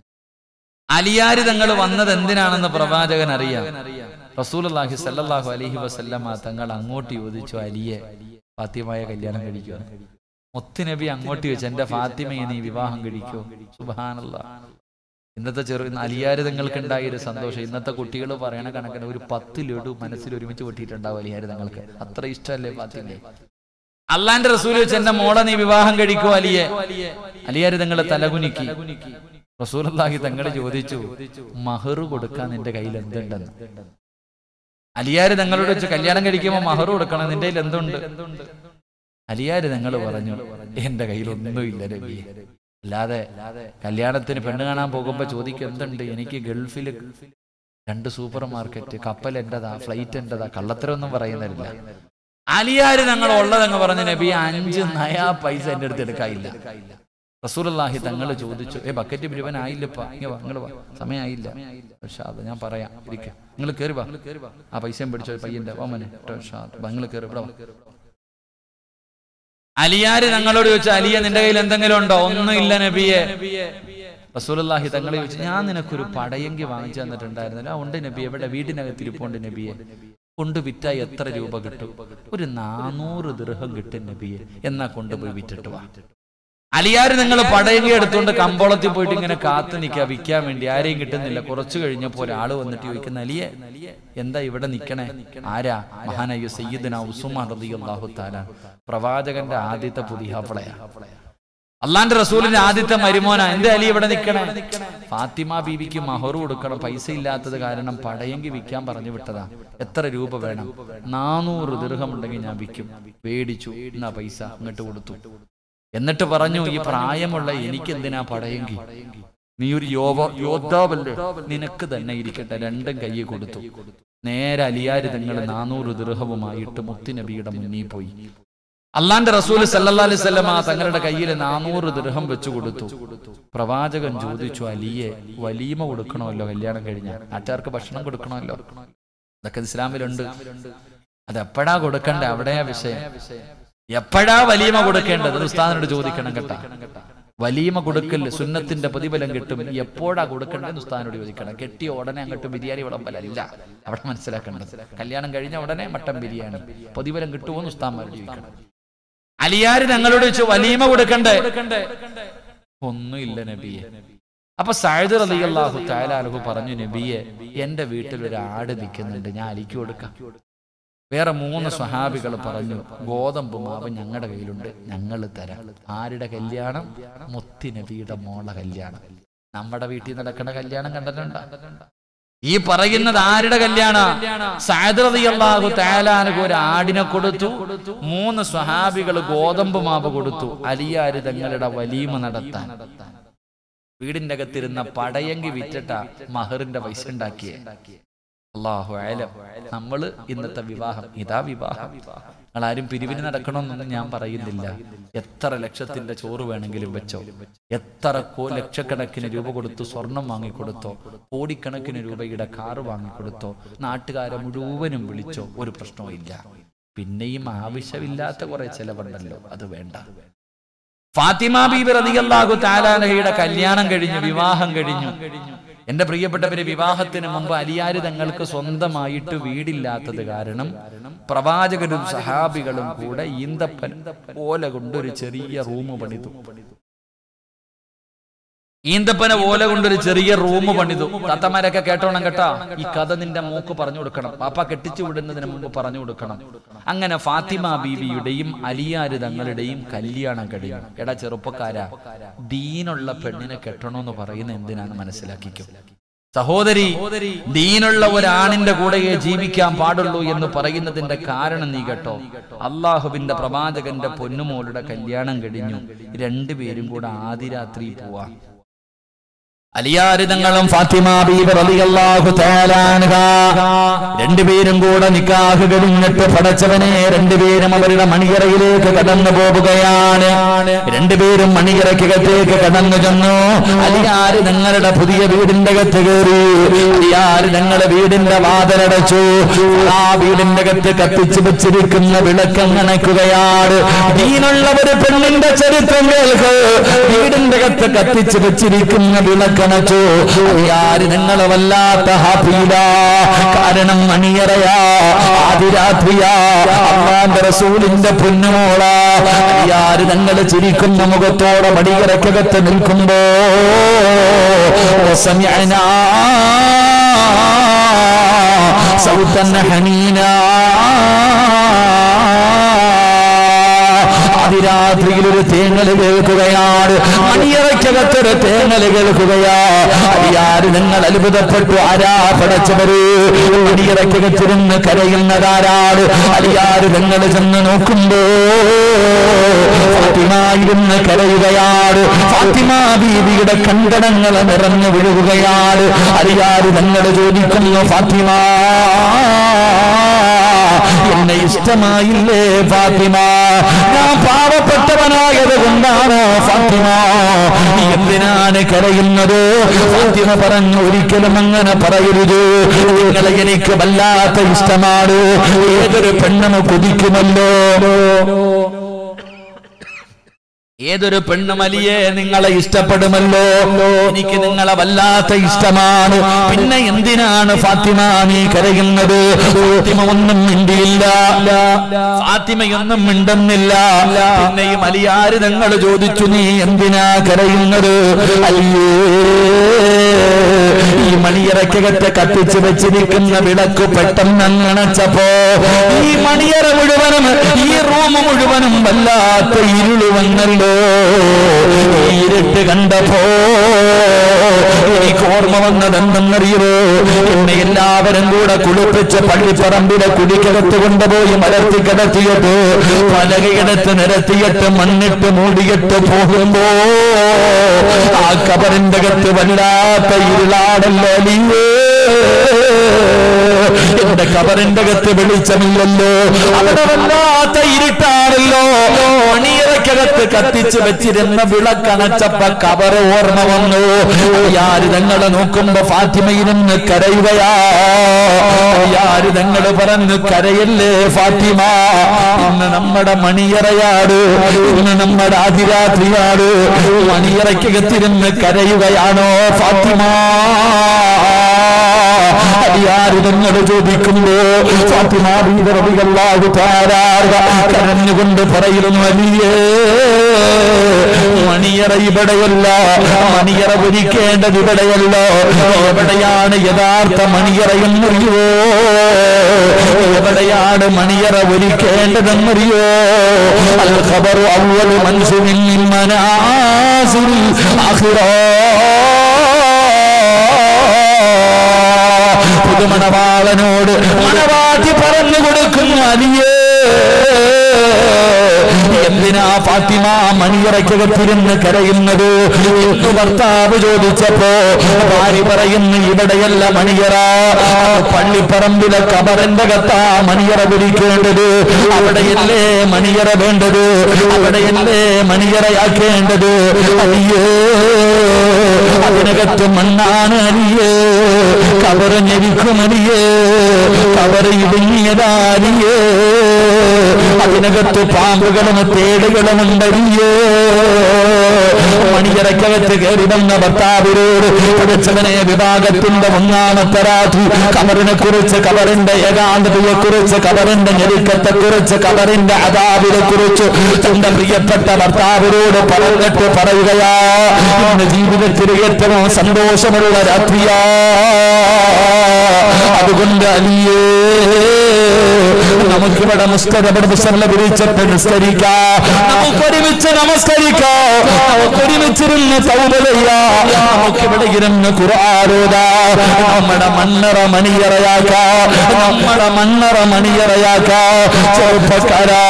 അലിയാര് തങ്ങൾ വന്നത് എന്തിനാണെന്ന് പ്രവാചകൻ അറിയാം റസൂലുള്ളാഹി സല്ലല്ലാഹു അലൈഹി വസല്ലമ തങ്ങൾ അങ്ങോട്ട് ചോദിച്ചു അലിയെ ഫാത്തിമയെ കല്യാണം കഴിക്കുക മുത്തുനബി അങ്ങോട്ട് ചോദിച്ചു എന്റെ ഫാത്തിമയെ നീ വിവാഹം കഴിക്കോ സുബാനല്ലാ ഇന്നത്തെ ചെറു അലിയാര് തങ്ങൾക്ക് ഉണ്ടായ ഒരു സന്തോഷം ഇന്നത്തെ കുട്ടികൾ പറയണ കണക്കിന് ഒരു പത്ത് ലഡു മനസ്സിൽ ഒരുമിച്ച് പൊട്ടിയിട്ടുണ്ടാവും അലിയാര് തങ്ങൾക്ക് അത്ര ഇഷ്ടമല്ലേ ഫാത്തിമയെ അള്ളാന്റെ റസൂൽ വെച്ച് എന്റെ മോളെ നീ വിവാഹം കഴിക്കോ അലിയെ അലിയാര് തങ്ങളെ തലകുനിക്കി റസൂലി തങ്ങൾ ചോദിച്ചു മഹറു കൊടുക്കാൻ നിന്റെ കയ്യിൽ എന്തുണ്ടെന്ന് അലിയാര് തങ്ങളോട് വെച്ച് കല്യാണം കഴിക്കുമ്പോൾ മഹറു കൊടുക്കണം നിന്റെ കയ്യിൽ എന്തുണ്ട് അലിയാര് തങ്ങൾ പറഞ്ഞു എന്റെ കയ്യിൽ ഒന്നുമില്ല രവിയെ അല്ലാതെ കല്യാണത്തിന് പെണ്ണ് കാണാൻ പോകുമ്പോ ചോദിക്കും എന്തുണ്ട് എനിക്ക് ഗൾഫിൽ രണ്ട് സൂപ്പർ മാർക്കറ്റ് കപ്പൽ എന്റേതാ ഫ്ലൈറ്റ് എന്റേതാ കള്ളത്തരൊന്നും പറയുന്നില്ല അലിയാര് ഞങ്ങൾ ഉള്ളതെന്ന് പറഞ്ഞ നബി അഞ്ച് നയാ പൈസ എന്റെ അടുത്ത് എടുക്കാനില്ല റസൂലുള്ളാഹി തങ്ങൾ ചോദിച്ചു ഏ ബക്കറ്റ് മുഴുവൻ ആയില്ലപ്പാ ഇങ്ങ് വാ നിങ്ങൾ വാ സമയമായില്ല പക്ഷെ അത് ഞാൻ പറയാം ഇരിക്ക നിങ്ങൾ കയറി വാ ആ പൈസയും പിടിച്ചോ പയ്യന്റെ ഓമനെ നിങ്ങൾ കയറി ഇവിടെ വാ അലിയാര് ഞങ്ങളോട് ചോദിച്ചു അലിയ നിന്റെ കയ്യിൽ എന്തെങ്കിലും ഉണ്ടോ ഒന്നുമില്ല നബിയെ റസൂലുള്ളാഹി തങ്ങളെ ചോദിച്ചു ഞാൻ നിനക്കൊരു പടയെങ്കി വാങ്ങിച്ചു തന്നിട്ടുണ്ടായിരുന്നല്ലോ ആ ഉണ്ട് നബി എവിടെ വീടിനകത്ത് ഇരിപ്പുണ്ട് നബിയെ കൊണ്ട് വിറ്റാ എത്ര രൂപ കിട്ടും ഒരു നാനൂറ് ദൃഹം കിട്ടും നബിയെ എന്നാ കൊണ്ടുപോയി വിറ്റിട്ട് വാ അലിയാര് നിങ്ങൾ പടയങ്കി എടുത്തുകൊണ്ട് കമ്പോളത്തിൽ പോയിട്ട് ഇങ്ങനെ കാത്തു നിൽക്കുക വിൽക്കാൻ വേണ്ടി ആരെയും കിട്ടുന്നില്ല കുറച്ചു കഴിഞ്ഞപ്പോ ഒരാള് വന്നിട്ട് ചോദിക്കുന്ന അലിയെ എന്താ ഇവിടെ നിക്കണേ ആരാ മഹാനായ സയ്യിദന ഉസുമാൻ റളിയല്ലാഹു തആല പ്രവാചകന്റെ ആദ്യത്തെ പുതിയ ഹവളയാ അള്ളാന്റെ റസൂലിന്റെ ആദ്യത്തെ മരുമോന എന്റെ അലി ഇവിടെ നിൽക്കണേ ഫാത്തിമ ബീവിക്ക് മഹർ കൊടുക്കണം പൈസ ഇല്ലാത്തത് കാരണം പടയെങ്കി വിൽക്കാൻ പറഞ്ഞു വിട്ടതാ എത്ര രൂപ വേണം നാനൂറ് ദീർഘം ഉണ്ടെങ്കിൽ ഞാൻ വിൽക്കും പേടിച്ചു എന്നാ പൈസ ഇങ്ങോട്ട് കൊടുത്തു എന്നിട്ട് പറഞ്ഞു ഈ പ്രായമുള്ള എനിക്ക് എന്തിനാ പടയെങ്കി നീ ഒരു യോവ യോദ്ധാവല്ലേ നിനക്ക് തന്നെ ഇരിക്കട്ടെ രണ്ടും കൈ കൊടുത്തു നേരെ അലിയാര് തങ്ങൾ നാനൂറ് ദൃഹവുമായിട്ട് മുത്തുനബിയുടെ മുന്നിൽ പോയി അള്ളാന്റെ റസൂൽ സല്ലല്ലാഹു അലൈഹി വസല്ലമ തങ്ങളുടെ കയ്യിൽ നാനൂറ് ദൃഹം വെച്ചു കൊടുത്തു പ്രവാചകൻ ചോദിച്ചു അലിയെ വലീമ കൊടുക്കണമല്ലോ കല്യാണം കഴിഞ്ഞ നാട്ടുകാർക്ക് ഭക്ഷണം കൊടുക്കണമല്ലോ ഇതൊക്കെ ഇസ്ലാമിലുണ്ട് അത് എപ്പോഴാ കൊടുക്കണ്ടേ അവിടെയാ വിഷയം എപ്പോഴാ വലീമ കൊടുക്കേണ്ടത് അത് ഉസ്താദിനോട് ചോദിക്കണം കേട്ടാ വലീമ കൊടുക്കല് സുന്നത്തിന്റെ പ്രതിഫലം കിട്ടും എപ്പോഴാ കൊടുക്കേണ്ടത് ഉസ്താദിനോട് ചോദിക്കണം കെട്ടിയ ഉടനെ അങ്ങോട്ട് ബിരിയാണി വിളമ്പലല്ല അവിടെ മനസ്സിലാക്കേണ്ടത് കല്യാണം കഴിഞ്ഞ ഉടനെ മട്ടൻ ബിരിയാണി പ്രതിഫലം കിട്ടുമോ എന്ന് ഉസ്താന്മാരോട് ചോദിക്കണം അലിയാര് ഞങ്ങളോട് വെച്ച് വലീമ കൊടുക്കണ്ടേ ഒന്നുമില്ല നബിയെ അപ്പൊ സായുധ റളിയല്ലാഹു തആല അൻഹു പറഞ്ഞു നബിയെ എന്റെ വീട്ടിൽ ഒരു ആട് നിൽക്കുന്നുണ്ട് ഞാൻ അലിക്ക് കൊടുക്കാം വേറെ മൂന്ന് സ്വഹാബികൾ പറഞ്ഞു ഗോതമ്പ് മാവ് ഞങ്ങളുടെ കയ്യിലുണ്ട് ഞങ്ങൾ തരാം ആരുടെ കല്യാണം മുത്തി നബിയുടെ മോളെ കല്യാണം നമ്മുടെ വീട്ടിൽ നടക്കുന്ന കല്യാണം കണ്ടിട്ടുണ്ടോ ഈ പറയുന്നത് ആരുടെ കല്യാണ സായദ്രതിയല്ലാഹു തയാലാനക്ക് ഒരു ആടിനെ കൊടുത്തു മൂന്ന് സ്വഹാബികൾ ഗോതമ്പ് മാവ് കൊടുത്തു അലിയാര് തങ്ങളുടെ വലീമ നടത്താൻ വീടിന്റെ അകത്തിരുന്ന പടയങ്കി വിറ്റിട്ട മഹറിന്റെ പൈസ ഉണ്ടാക്കിയേ അള്ളാഹു ആലം നമ്മള് ഇന്നത്തെ വിവാഹം ഇതാ വിവാഹം നിങ്ങൾ ആരും പിരിവിന് നടക്കണമെന്നൊന്നും ഞാൻ പറയുന്നില്ല എത്ര ലക്ഷത്തിന്റെ ചോറ് വേണമെങ്കിലും വെച്ചോ എത്ര കോ ലക്ഷക്കണക്കിന് രൂപ കൊടുത്തു സ്വർണം വാങ്ങിക്കൊടുത്തോ കോടിക്കണക്കിന് രൂപയുടെ കാറ് വാങ്ങിക്കൊടുത്തോ നാട്ടുകാരെ മുഴുവനും വിളിച്ചോ ഒരു പ്രശ്നവും ഇല്ല പിന്നെയും ആവശ്യമില്ലാത്ത കുറെ ചെലവുണ്ടല്ലോ അത് വേണ്ട ഫാത്തിമ ബീബി റളിയല്ലാഹു താലാനഹയുടെ കല്യാണം കഴിഞ്ഞു വിവാഹം കഴിഞ്ഞു എന്റെ പ്രിയപ്പെട്ടവര് വിവാഹത്തിന് മുമ്പ് അലിയാര് തങ്ങൾക്ക് സ്വന്തമായിട്ട് വീടില്ലാത്തത് കാരണം പ്രവാചകരും സഹാബികളും കൂടെ ഈന്തപ്പൻ ഓല കൊണ്ടൊരു ചെറിയ റൂം പണിതു ഈന്തപ്പന ഓല കൊണ്ടൊരു ചെറിയ റൂം പണിതു താത്തമാരൊക്കെ കേട്ടോണം കേട്ടാ ഈ കഥ നിന്റെ മൂക്ക് പറഞ്ഞു കൊടുക്കണം പാപ്പ കെട്ടിച്ചു വിടുന്നതിന് മുമ്പ് പറഞ്ഞു കൊടുക്കണം അങ്ങനെ ഫാത്തിമ ബീവിയുടെയും അലിയാര് തങ്ങളുടെയും കല്യാണം കഴിഞ്ഞു എടാ ചെറുപ്പക്കാരാ ദീനുള്ള പെണ്ണിനെ കെട്ടണമെന്ന് പറയുന്ന എന്തിനാണ് മനസ്സിലാക്കിക്കും സഹോദരി ദീനുള്ള ഒരാണിന്റെ കൂടെയേ ജീവിക്കാൻ പാടുള്ളൂ എന്ന് പറയുന്നതിന്റെ കാരണം നീ കേട്ടോ അള്ളാഹുവിന്റെ പ്രവാചകന്റെ പൊന്നുമോളുടെ കല്യാണം കഴിഞ്ഞു രണ്ടുപേരും കൂടെ ആദിരാത്രി പോവാ അലിയാരിതങ്ങളും ഫാത്തിമ ബീബി റളിയല്ലാഹു തആല അൻഹ രണ്ടുപേരും കൂടെ നിക്കാഹ് കഴിഞ്ഞിട്ട് പടച്ചവനെ രണ്ടുപേരും അവരുടെ മണിയറയിലേക്ക് കടന്നു പോവുകയാണ് രണ്ടുപേരും മണിയറയ്ക്കകത്തേക്ക് കടന്നു ചെന്നു അലിയാര് ഞങ്ങളുടെ പുതിയ വീടിന്റെ അകത്ത് കയറി അലിയാര് ഞങ്ങളുടെ വീടിന്റെ വാതിലടച്ചു ആ വീടിന്റെ അകത്ത് കത്തിച്ചു വെച്ചിരിക്കുന്ന വിളക്കം നനയ്ക്കുകയാണ് ദീനുള്ള ഒരു പെണ്ണിന്റെ ചരിത്രം കേൾക്ക് വീടിന്റെ അകത്ത് കത്തിച്ചു വെച്ചിരിക്കുന്ന വിളക്കണച്ചു ആര് നിങ്ങളെ വല്ലാത്ത ഹാപ്പിയില കാരണം മണിയറയാ ആദിരാത്രിയാ അള്ളാന്റെ റസൂലിന്റെ പൊന്നുമോള ആര് ഞങ്ങൾ ചിരിക്കുന്ന മുഖത്തോടെ മടിയറക്കകത്ത് നിൽക്കുമ്പോ സമയനാ സൗത്തന്ന ഹനീനാ അതിരാത്രിയിൽ ഒരു തേങ്ങല് കേൾക്കുകയാണ് മണിയറയ്ക്കകത്തൊരു തേങ്ങല് കേൾക്കുകയാ അടിയാര് നിങ്ങൾ അത്ഭുതപ്പെട്ടു ആരാ പടച്ചവര് മണിയറയ്ക്കകത്തിരുന്ന് കരയുന്നതാരാണ് അടിയാര് നിങ്ങൾ ചെന്ന് നോക്കുമ്പോ ഫാത്തിമായിരുന്ന് കരയുകയാണ് ഫാത്തിമ ബീവിയുടെ കണ്ടടങ്ങൾ നിറഞ്ഞു വീഴുകയാണ് അടിയാര് നിങ്ങൾ ചോദിക്കുന്നു ഫാത്തിമ എന്നെ ഇഷ്ടമായില്ലേ ഫാത്തിമ ഞാൻ പാവപ്പെട്ടവനായത് കൊണ്ടാണോ ഫാത്തിമ നീ എന്തിനാണ് കരയുന്നത് ഫാത്തിമ പറഞ്ഞു ഒരിക്കലും അങ്ങനെ പറയരുത് നിങ്ങളെ എനിക്ക് വല്ലാത്ത ഇഷ്ടമാണ് ഏതൊരു പെണ്ണും കൊതിക്കുമല്ലോ ഏതൊരു പെണ്ണുമലിയെ നിങ്ങളെ ഇഷ്ടപ്പെടുമല്ലോ എനിക്ക് നിങ്ങളെ വല്ലാത്ത ഇഷ്ടമാണ് പിന്നെ എന്തിനാണ് ഫാത്തിമ നീ കരയുന്നത് ഫാത്തിമ ഒന്നും മിണ്ടിയില്ല ഫാത്തിമയൊന്നും മിണ്ടുന്നില്ല പിന്നെയും അലിയാര് നിങ്ങൾ ചോദിച്ചു നീ എന്തിനാ കരയുന്നത് അയ്യേ ഈ മണിയറക്കകത്ത് കത്തിച്ചു വെച്ചിരിക്കുന്ന വിളക്ക് പെട്ടെന്ന് അണച്ചപ്പോ ഈ മണിയറ മുഴുവനും ഈ റൂം മുഴുവനും വല്ലാത്ത ഇരുള് വന്നല്ലോ ഈ ഇരുട്ട് കണ്ടപ്പോ എനിക്ക് ഓർമ്മ വന്നത് എന്തെന്നറിയുമോ എന്നെ എല്ലാവരും കൂടെ കുളിപ്പിച്ച് പള്ളിപ്പറമ്പിലെ കുടിക്കകത്ത് കൊണ്ടുപോയി മലർത്തി കിടത്തിയിട്ട് പലകയിടത്ത് നിരത്തിയിട്ട് മണ്ണിട്ട് മൂടിയിട്ട് പോകുമ്പോ ആ കബറിന്റെ അകത്ത് വല്ലാത്ത ഇരുളാടല്ലോ നീയേ എന്റെ കബറിന്റെ അകത്ത് വെളിച്ചമില്ലല്ലോ അവിടെ വല്ലാത്ത ഇരുട്ടാണല്ലോ മണിയറക്കകത്ത് കത്തിച്ച് വെച്ചിരുന്ന വിളക്കണച്ചപ്പ കബറ് ഓർമ്മ വന്നു യാര് തങ്ങളെ നോക്കുമ്പോ ഫാത്തിമയിരുന്ന് കരയുകയാ യാര് തങ്ങള് പറഞ്ഞു കരയല്ലേ ഫാത്തിമ ഇന്ന് നമ്മുടെ മണിയറയാട് ഇന്ന് നമ്മുടെ ആദിരാത്രിയാട് മണിയറക്കകത്തിരുന്ന് കരയുകയാണോ ഫാത്തിമ അടിയാരിതങ്ങൾ ചോദിക്കുമ്പോ ഫാത്തിമ ബീവി റളിയല്ലാഹു തആല കരഞ്ഞുകൊണ്ട് പറയുന്നു അലിയേ മണിയറ ഇവിടെയല്ല മണിയറ ഒരുക്കേണ്ടത് ഇവിടെയല്ല എവിടെയാണ് യഥാർത്ഥ മണിയറ എന്നറിയോ എവിടെയാണ് മണിയറ ഒരുക്കേണ്ടതെന്നറിയോ അൽ ഖബറു അവ്വലു മൻസുമിൻ മിൻ മനാസിൽ ആഖിറ പുതുമണവാളനോട് മണവാട്ടി പറഞ്ഞു കൊടുക്കുന്നു അലിയേ എന്തിനാ ഫാത്തിമ മണിയറയ്ക്കകത്തിരുന്ന് കരയുന്നത് എന്ന് ഭർത്താവ് ചോദിച്ചപ്പോ ഭാര്യ പറയുന്നു ഇവിടെയല്ല മണിയറ പള്ളിപ്പറമ്പിലെ കബറിന്റെ കത്താ മണിയറ പിടിക്കേണ്ടത് അവിടെയല്ലേ മണിയറ വേണ്ടത് അവിടെയല്ലേ മണിയറയാക്കേണ്ടത് അയ്യേ അതിനകത്ത് മണ്ണാണ് അരിയേ കവറ് ഞെരിക്കുമരിയേ കവറ് ഇടുങ്ങിയതാരിയേ അതിനകത്ത് പാമ്പുകളും തേടുകളും ഉണ്ടരിയേ മണിയറക്കകത്ത് കയറി വന്ന ഭർത്താവിനോട് പഠിച്ചവനെ വിഭാഗത്തിന്റെ ഒന്നാമത്തെ രാത്രി കബറിനെ കുറിച്ച് കബറിന്റെ ഏകാന്തതയെ കുറിച്ച് കബറിന്റെ ഞെരുക്കത്തെ കുറിച്ച് കബറിന്റെ അതാവിനെ കുറിച്ച് തന്റെ പ്രിയപ്പെട്ട ഭർത്താവിനോട് പറഞ്ഞിട്ട് പറയുകയാ ഇന്ന് ജീവിതത്തിൽ ഏറ്റവും സന്തോഷമുള്ള രാത്രിയാ അതുകൊണ്ട് അലിയേ നമുക്കിവിടെ മുസ്കരപ്പെടുന്ന വിരിച്ചിട്ട് നിസ്കരിക്കാം നമുക്ക് ഒരുമിച്ച് നമസ്കരിക്കാം നമുക്ക് ഒരുമിച്ചിരുന്ന് സൗകര്യ നമുക്കിവിടെ ഇരുന്ന് ഖുർആാരോദ നമ്മുടെ മണ്ണറ മണിയറയാക്ക നമ്മുടെ മണ്ണറ മണിയറയാക്ക ചെറുപ്പക്കാരാ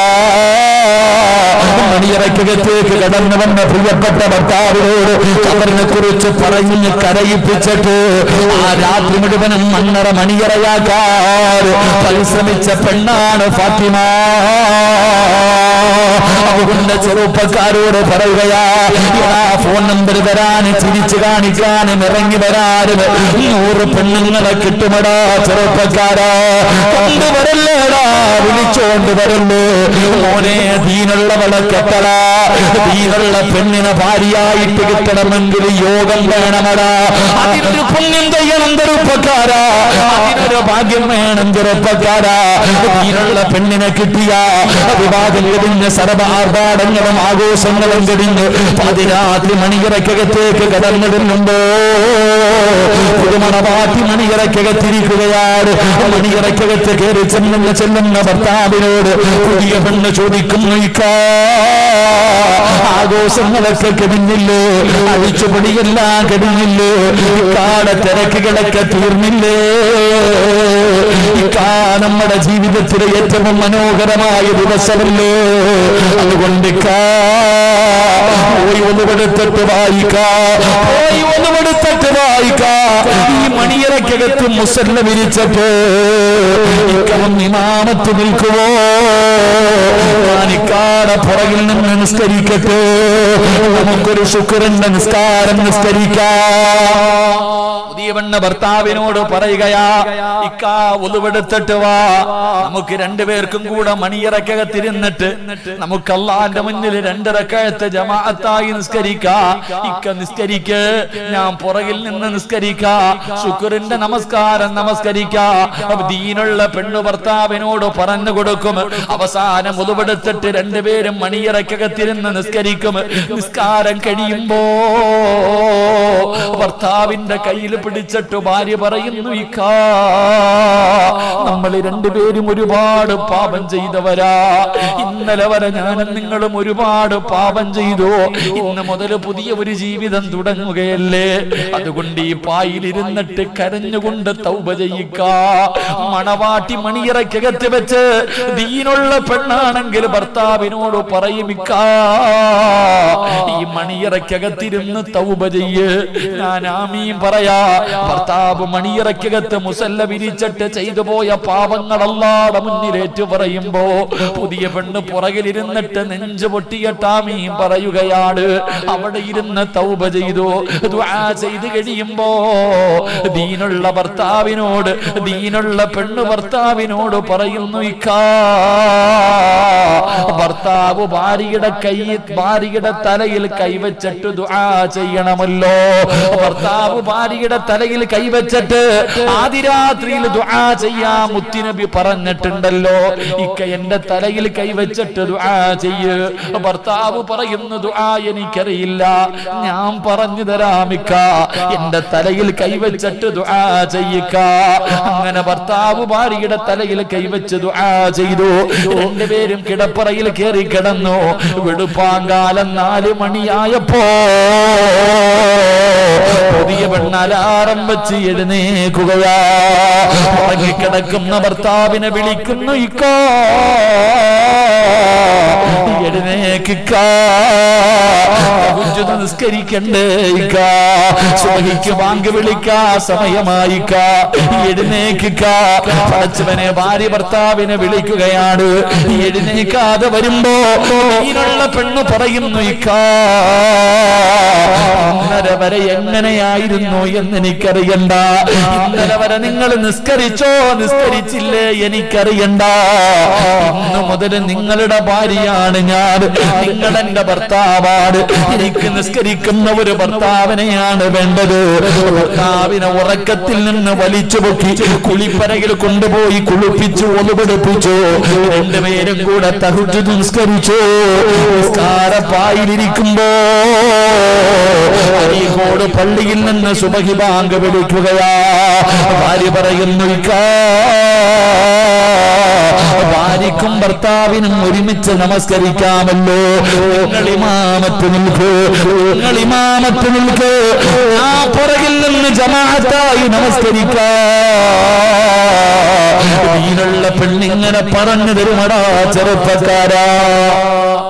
മണിയറയ്ക്കകത്തേക്ക് കടന്നു വന്ന പ്രിയപ്പെട്ട ഭർത്താവിനോട് കബറിനെ കുറിച്ച് പറഞ്ഞ് കരയിപ്പിച്ചിട്ട് ആ രാത്രി മുഴുവനും മണ്ണറ മണിയറയാക്കാർ പരിശ്രമിച്ച പെണ്ണാണ് ഫാത്തിമ അതുകൊണ്ട് ചെറുപ്പക്കാരോട് പറയുകയാ എടാ ഫോൺ നമ്പർ തരാൻ ചിരിച്ചു കാണിക്കാനും ഇറങ്ങി വരാനും നൂറ് പെണ്ണുങ്ങളെ കിട്ടുമടാ ചെറുപ്പക്കാരാ കൊണ്ടുവരല്ലേടാ വിളിച്ചോണ്ട് വരല്ലേ മോനെ ദീനുള്ളവളെ കെട്ടടാ ദീനുള്ള പെണ്ണിനെ ഭാര്യയായിട്ട് കിട്ടണമെങ്കിൽ യോഗം വേണമടാ അതിനൊരു പുണ്യം ചെയ്യണം ചെറുപ്പക്കാരാ അതിനൊരു ഭാഗ്യം വേണം ചെറുപ്പക്കാരാ ദീനുള്ള പെണ്ണിനെ കിട്ടിയ വിവാഹം കഴിഞ്ഞ് സർവ ആർഭാടങ്ങളും ആഘോഷങ്ങളും കഴിഞ്ഞ് പതിരാത്രി മണിയറക്കകത്തേക്ക് കടന്നിടുന്നുണ്ടോ പുതുമണവാട്ടി മണിയറക്കകത്തിരിക്കുകയാണ് മണിയറക്കകത്ത് കയറി ചെല്ലുന്ന ചെല്ലുന്ന ഭർത്താവിനോട് പുതിയ പെണ്ണ് ചോദിക്കുന്നു ഇക്കാ ആഘോഷങ്ങളൊക്കെ കഴിഞ്ഞില്ലേ അഴിച്ചുപൊടിയെല്ലാം കഴിഞ്ഞില്ലേ ഇക്കാടെ തിരക്കുകളൊക്കെ തീർന്നില്ലേ ഇക്കാ നമ്മുടെ ജീവിതത്തിലെ ഏറ്റവും മനോഹരമായ ദിവസമല്ലേ അതുകൊണ്ട് കാ പോയി ഒന്ന് എടുത്തിട്ട് വായിക്കാ പോയി ഒന്ന് എടുത്തിട്ട് വായിക്കാ ഈ മണിയറക്കകത്ത് മുസല്ല വിരിച്ചിട്ട് ഇക്കവും ഇമാമത്ത് നിൽക്കുവോ ഞാനിക്കാടെ പുറകിൽ നിന്ന് നിസ്കരിക്കട്ടെ നമുക്കൊരു ശുക്രന്റെ നിസ്കാരം നിസ്കരിക്കാം പുതിയ പെണ്ണ് ഭർത്താവിനോട് പറയുകയാ ഇക്കാ ഒതുവെടുത്തിട്ട് വാ നമുക്ക് രണ്ടുപേർക്കും കൂടെ മണിയറക്കകത്തിരുന്നിട്ട് നമുക്ക് അള്ളാന്റെ മുന്നിൽ രണ്ടിറക്കഴത്ത് ജമാഅത്തായി നിസ്കരിക്കാ ഇക്ക നിസ്കരിക്ക് ഞാൻ പുറകിൽ നിന്ന് നിസ്കരിക്കാ ശുക്രിന്റെ നമസ്കാരം നമസ്കരിക്കാ അപ്പൊ ദീനുള്ള പെണ്ണു ഭർത്താവിനോട് പറഞ്ഞു കൊടുക്കും അവസാനം ഒതുവെടുത്തിട്ട് രണ്ടുപേരും മണിയറക്കകത്തിരുന്ന് നിസ്കരിക്കും നിസ്കാരം കഴിയുമ്പോ ഭർത്താവിന്റെ കയ്യിൽ പിടിച്ചിട്ട് ഭാര്യ പറയുന്നു ഇക്കാ നമ്മൾ രണ്ടുപേരും ഒരുപാട് പാപം ചെയ്തവരാ ഇന്നലെ വരെ ഞാനും നിങ്ങളും ഒരുപാട് പാപം ചെയ്തു ഇന്ന് മുതൽ പുതിയ ഒരു ജീവിതം തുടങ്ങുകയല്ലേ അതുകൊണ്ട് ഈ പായിലിരുന്നിട്ട് കരഞ്ഞുകൊണ്ട് തൗബ ചെയ്യിക്ക മണവാട്ടി മണിയറക്കകത്ത് വെച്ച് ദീനുള്ള പെണ്ണാണെങ്കിൽ ഭർത്താവിനോട് പറയുമിക്ക ഈ മണിയറക്കകത്തിരുന്ന് തൗബ ചെയ്യ് ഞാൻ ആമീൻ പറയാ ഭർത്താവ് മണിയറക്കകത്ത് മുസല്ല വിരിച്ചിട്ട് ചെയ്തു പോയ പാപങ്ങളല്ലാടെ മുന്നിലേറ്റു പറയുമ്പോ പുതിയ പെണ്ണ് പുറകിലിരുന്നിട്ട് നെഞ്ചു പൊട്ടിയട്ടാമീൻ പറയുകയാണ് അവിടെ ഇരുന്ന് തൗബ ചെയ്തു ദുആ ചെയ്ത് കഴിയുമ്പോ ദീനുള്ള ഭർത്താവിനോട് ദീനുള്ള പെണ്ണ് ഭർത്താവിനോട് പറയുന്നു ഇക്കാ ഭർത്താവ് ഭാര്യയുടെ കൈ ഭാര്യയുടെ തലയിൽ കൈവച്ചിട്ട് ദുആ ചെയ്യണമല്ലോ ഭർത്താവ് ഭാര്യയുടെ തലയിൽ കൈവച്ചിട്ട് ആദിരാത്രിയിൽ ദുആ ചെയ്യാ മുത്തിനബി പറഞ്ഞിട്ടുണ്ടല്ലോ ഇക്ക എന്റെ തലയിൽ കൈവച്ചിട്ട് ദുആ ചെയ്യ് ഭർത്താവ് പറയുന്നു ദുആ എനിക്കറിയില്ല ഞാൻ പറഞ്ഞു തരാമിക്ക എന്റെ തലയിൽ കൈവച്ചിട്ട് ദുആ ചെയ്യിക്ക അങ്ങനെ ഭർത്താവ് ഭാര്യയുടെ തലയിൽ കൈവച്ച് ദുആ ചെയ്തു രണ്ടുപേരും കിടപ്പറയിൽ കയറി കിടന്നു വെടുപ്പാങ്കാലം നാല് മണിയായപ്പോ പുതിയ പെണ്ണ് അലാറം വെച്ച് എഴുന്നേക്കുകയാ ഉറങ്ങിക്കിടക്കുന്ന ഭർത്താവിനെ വിളിക്കുന്നു ഇക്കോ എഴുന്നേക്കിക്ക ഉജ്ജുത നിസ്കരിക്കണ്ടേ ഇക്ക സുബഹിക്ക് ബാങ്ക് വിളിക്കാ സമയമായിക്ക എഴുന്നേക്കിക്ക പടച്ചവനെ ഭാര്യ ഭർത്താവിനെ വിളിക്കുകയാണ് എഴുന്നേക്കാതെ വരുമ്പോ ഇതിനുള്ള പെണ്ണ് പറയുന്നു ഇക്ക ഇന്നലെ വരെ എങ്ങനെയായിരുന്നു എന്ന് എനിക്കറിയണ്ട ഇന്നലെ വരെ നിങ്ങൾ നിസ്കരിച്ചോ നിസ്കരിച്ചില്ലേ എനിക്കറിയണ്ട ഇന്ന് മുതൽ നിങ്ങളുടെ ഭാര്യയാണ് ഞാൻ നിങ്ങൾ എന്റെ ഭർത്താവാണ് എനിക്ക് നിസ്കരിക്കുന്ന ഒരു ഭർത്താവിനെയാണ് വേണ്ടത് ഭർത്താവിനെ ഉറക്കത്തിൽ നിന്ന് വലിച്ചു പൊക്കി കുളിപ്പരയിൽ കൊണ്ടുപോയി കുളിപ്പിച്ചു ഒളിപിടിപ്പിച്ചു രണ്ടുപേരും കൂടെ തഹുജ് നിസ്കരിച്ചു നിസ്കാരപ്പായിലിരിക്കുമ്പോ അരീകോട് പള്ളിയിൽ നിന്ന് സുബഹി ബാങ്ക് വിളിക്കുകയാ ഭാര്യ പറയുന്നു ഇക്കാ ഭാര്യക്കും ഭർത്താവിനും ഒരുമിച്ച് നമസ്കരിക്കാമല്ലോ നിങ്ങൾ ഇമാമത്ത് നിൽക്കൂ നിങ്ങൾ ഇമാമത്ത് നിൽക്കൂ ആ പുറകിൽ നിന്ന് ജമാഅത്തായി നമസ്കരിക്കാ ഇതിനുള്ള പെണ്ണിങ്ങനെ പറഞ്ഞു തരുമടാ ചെറുപ്പക്കാരാ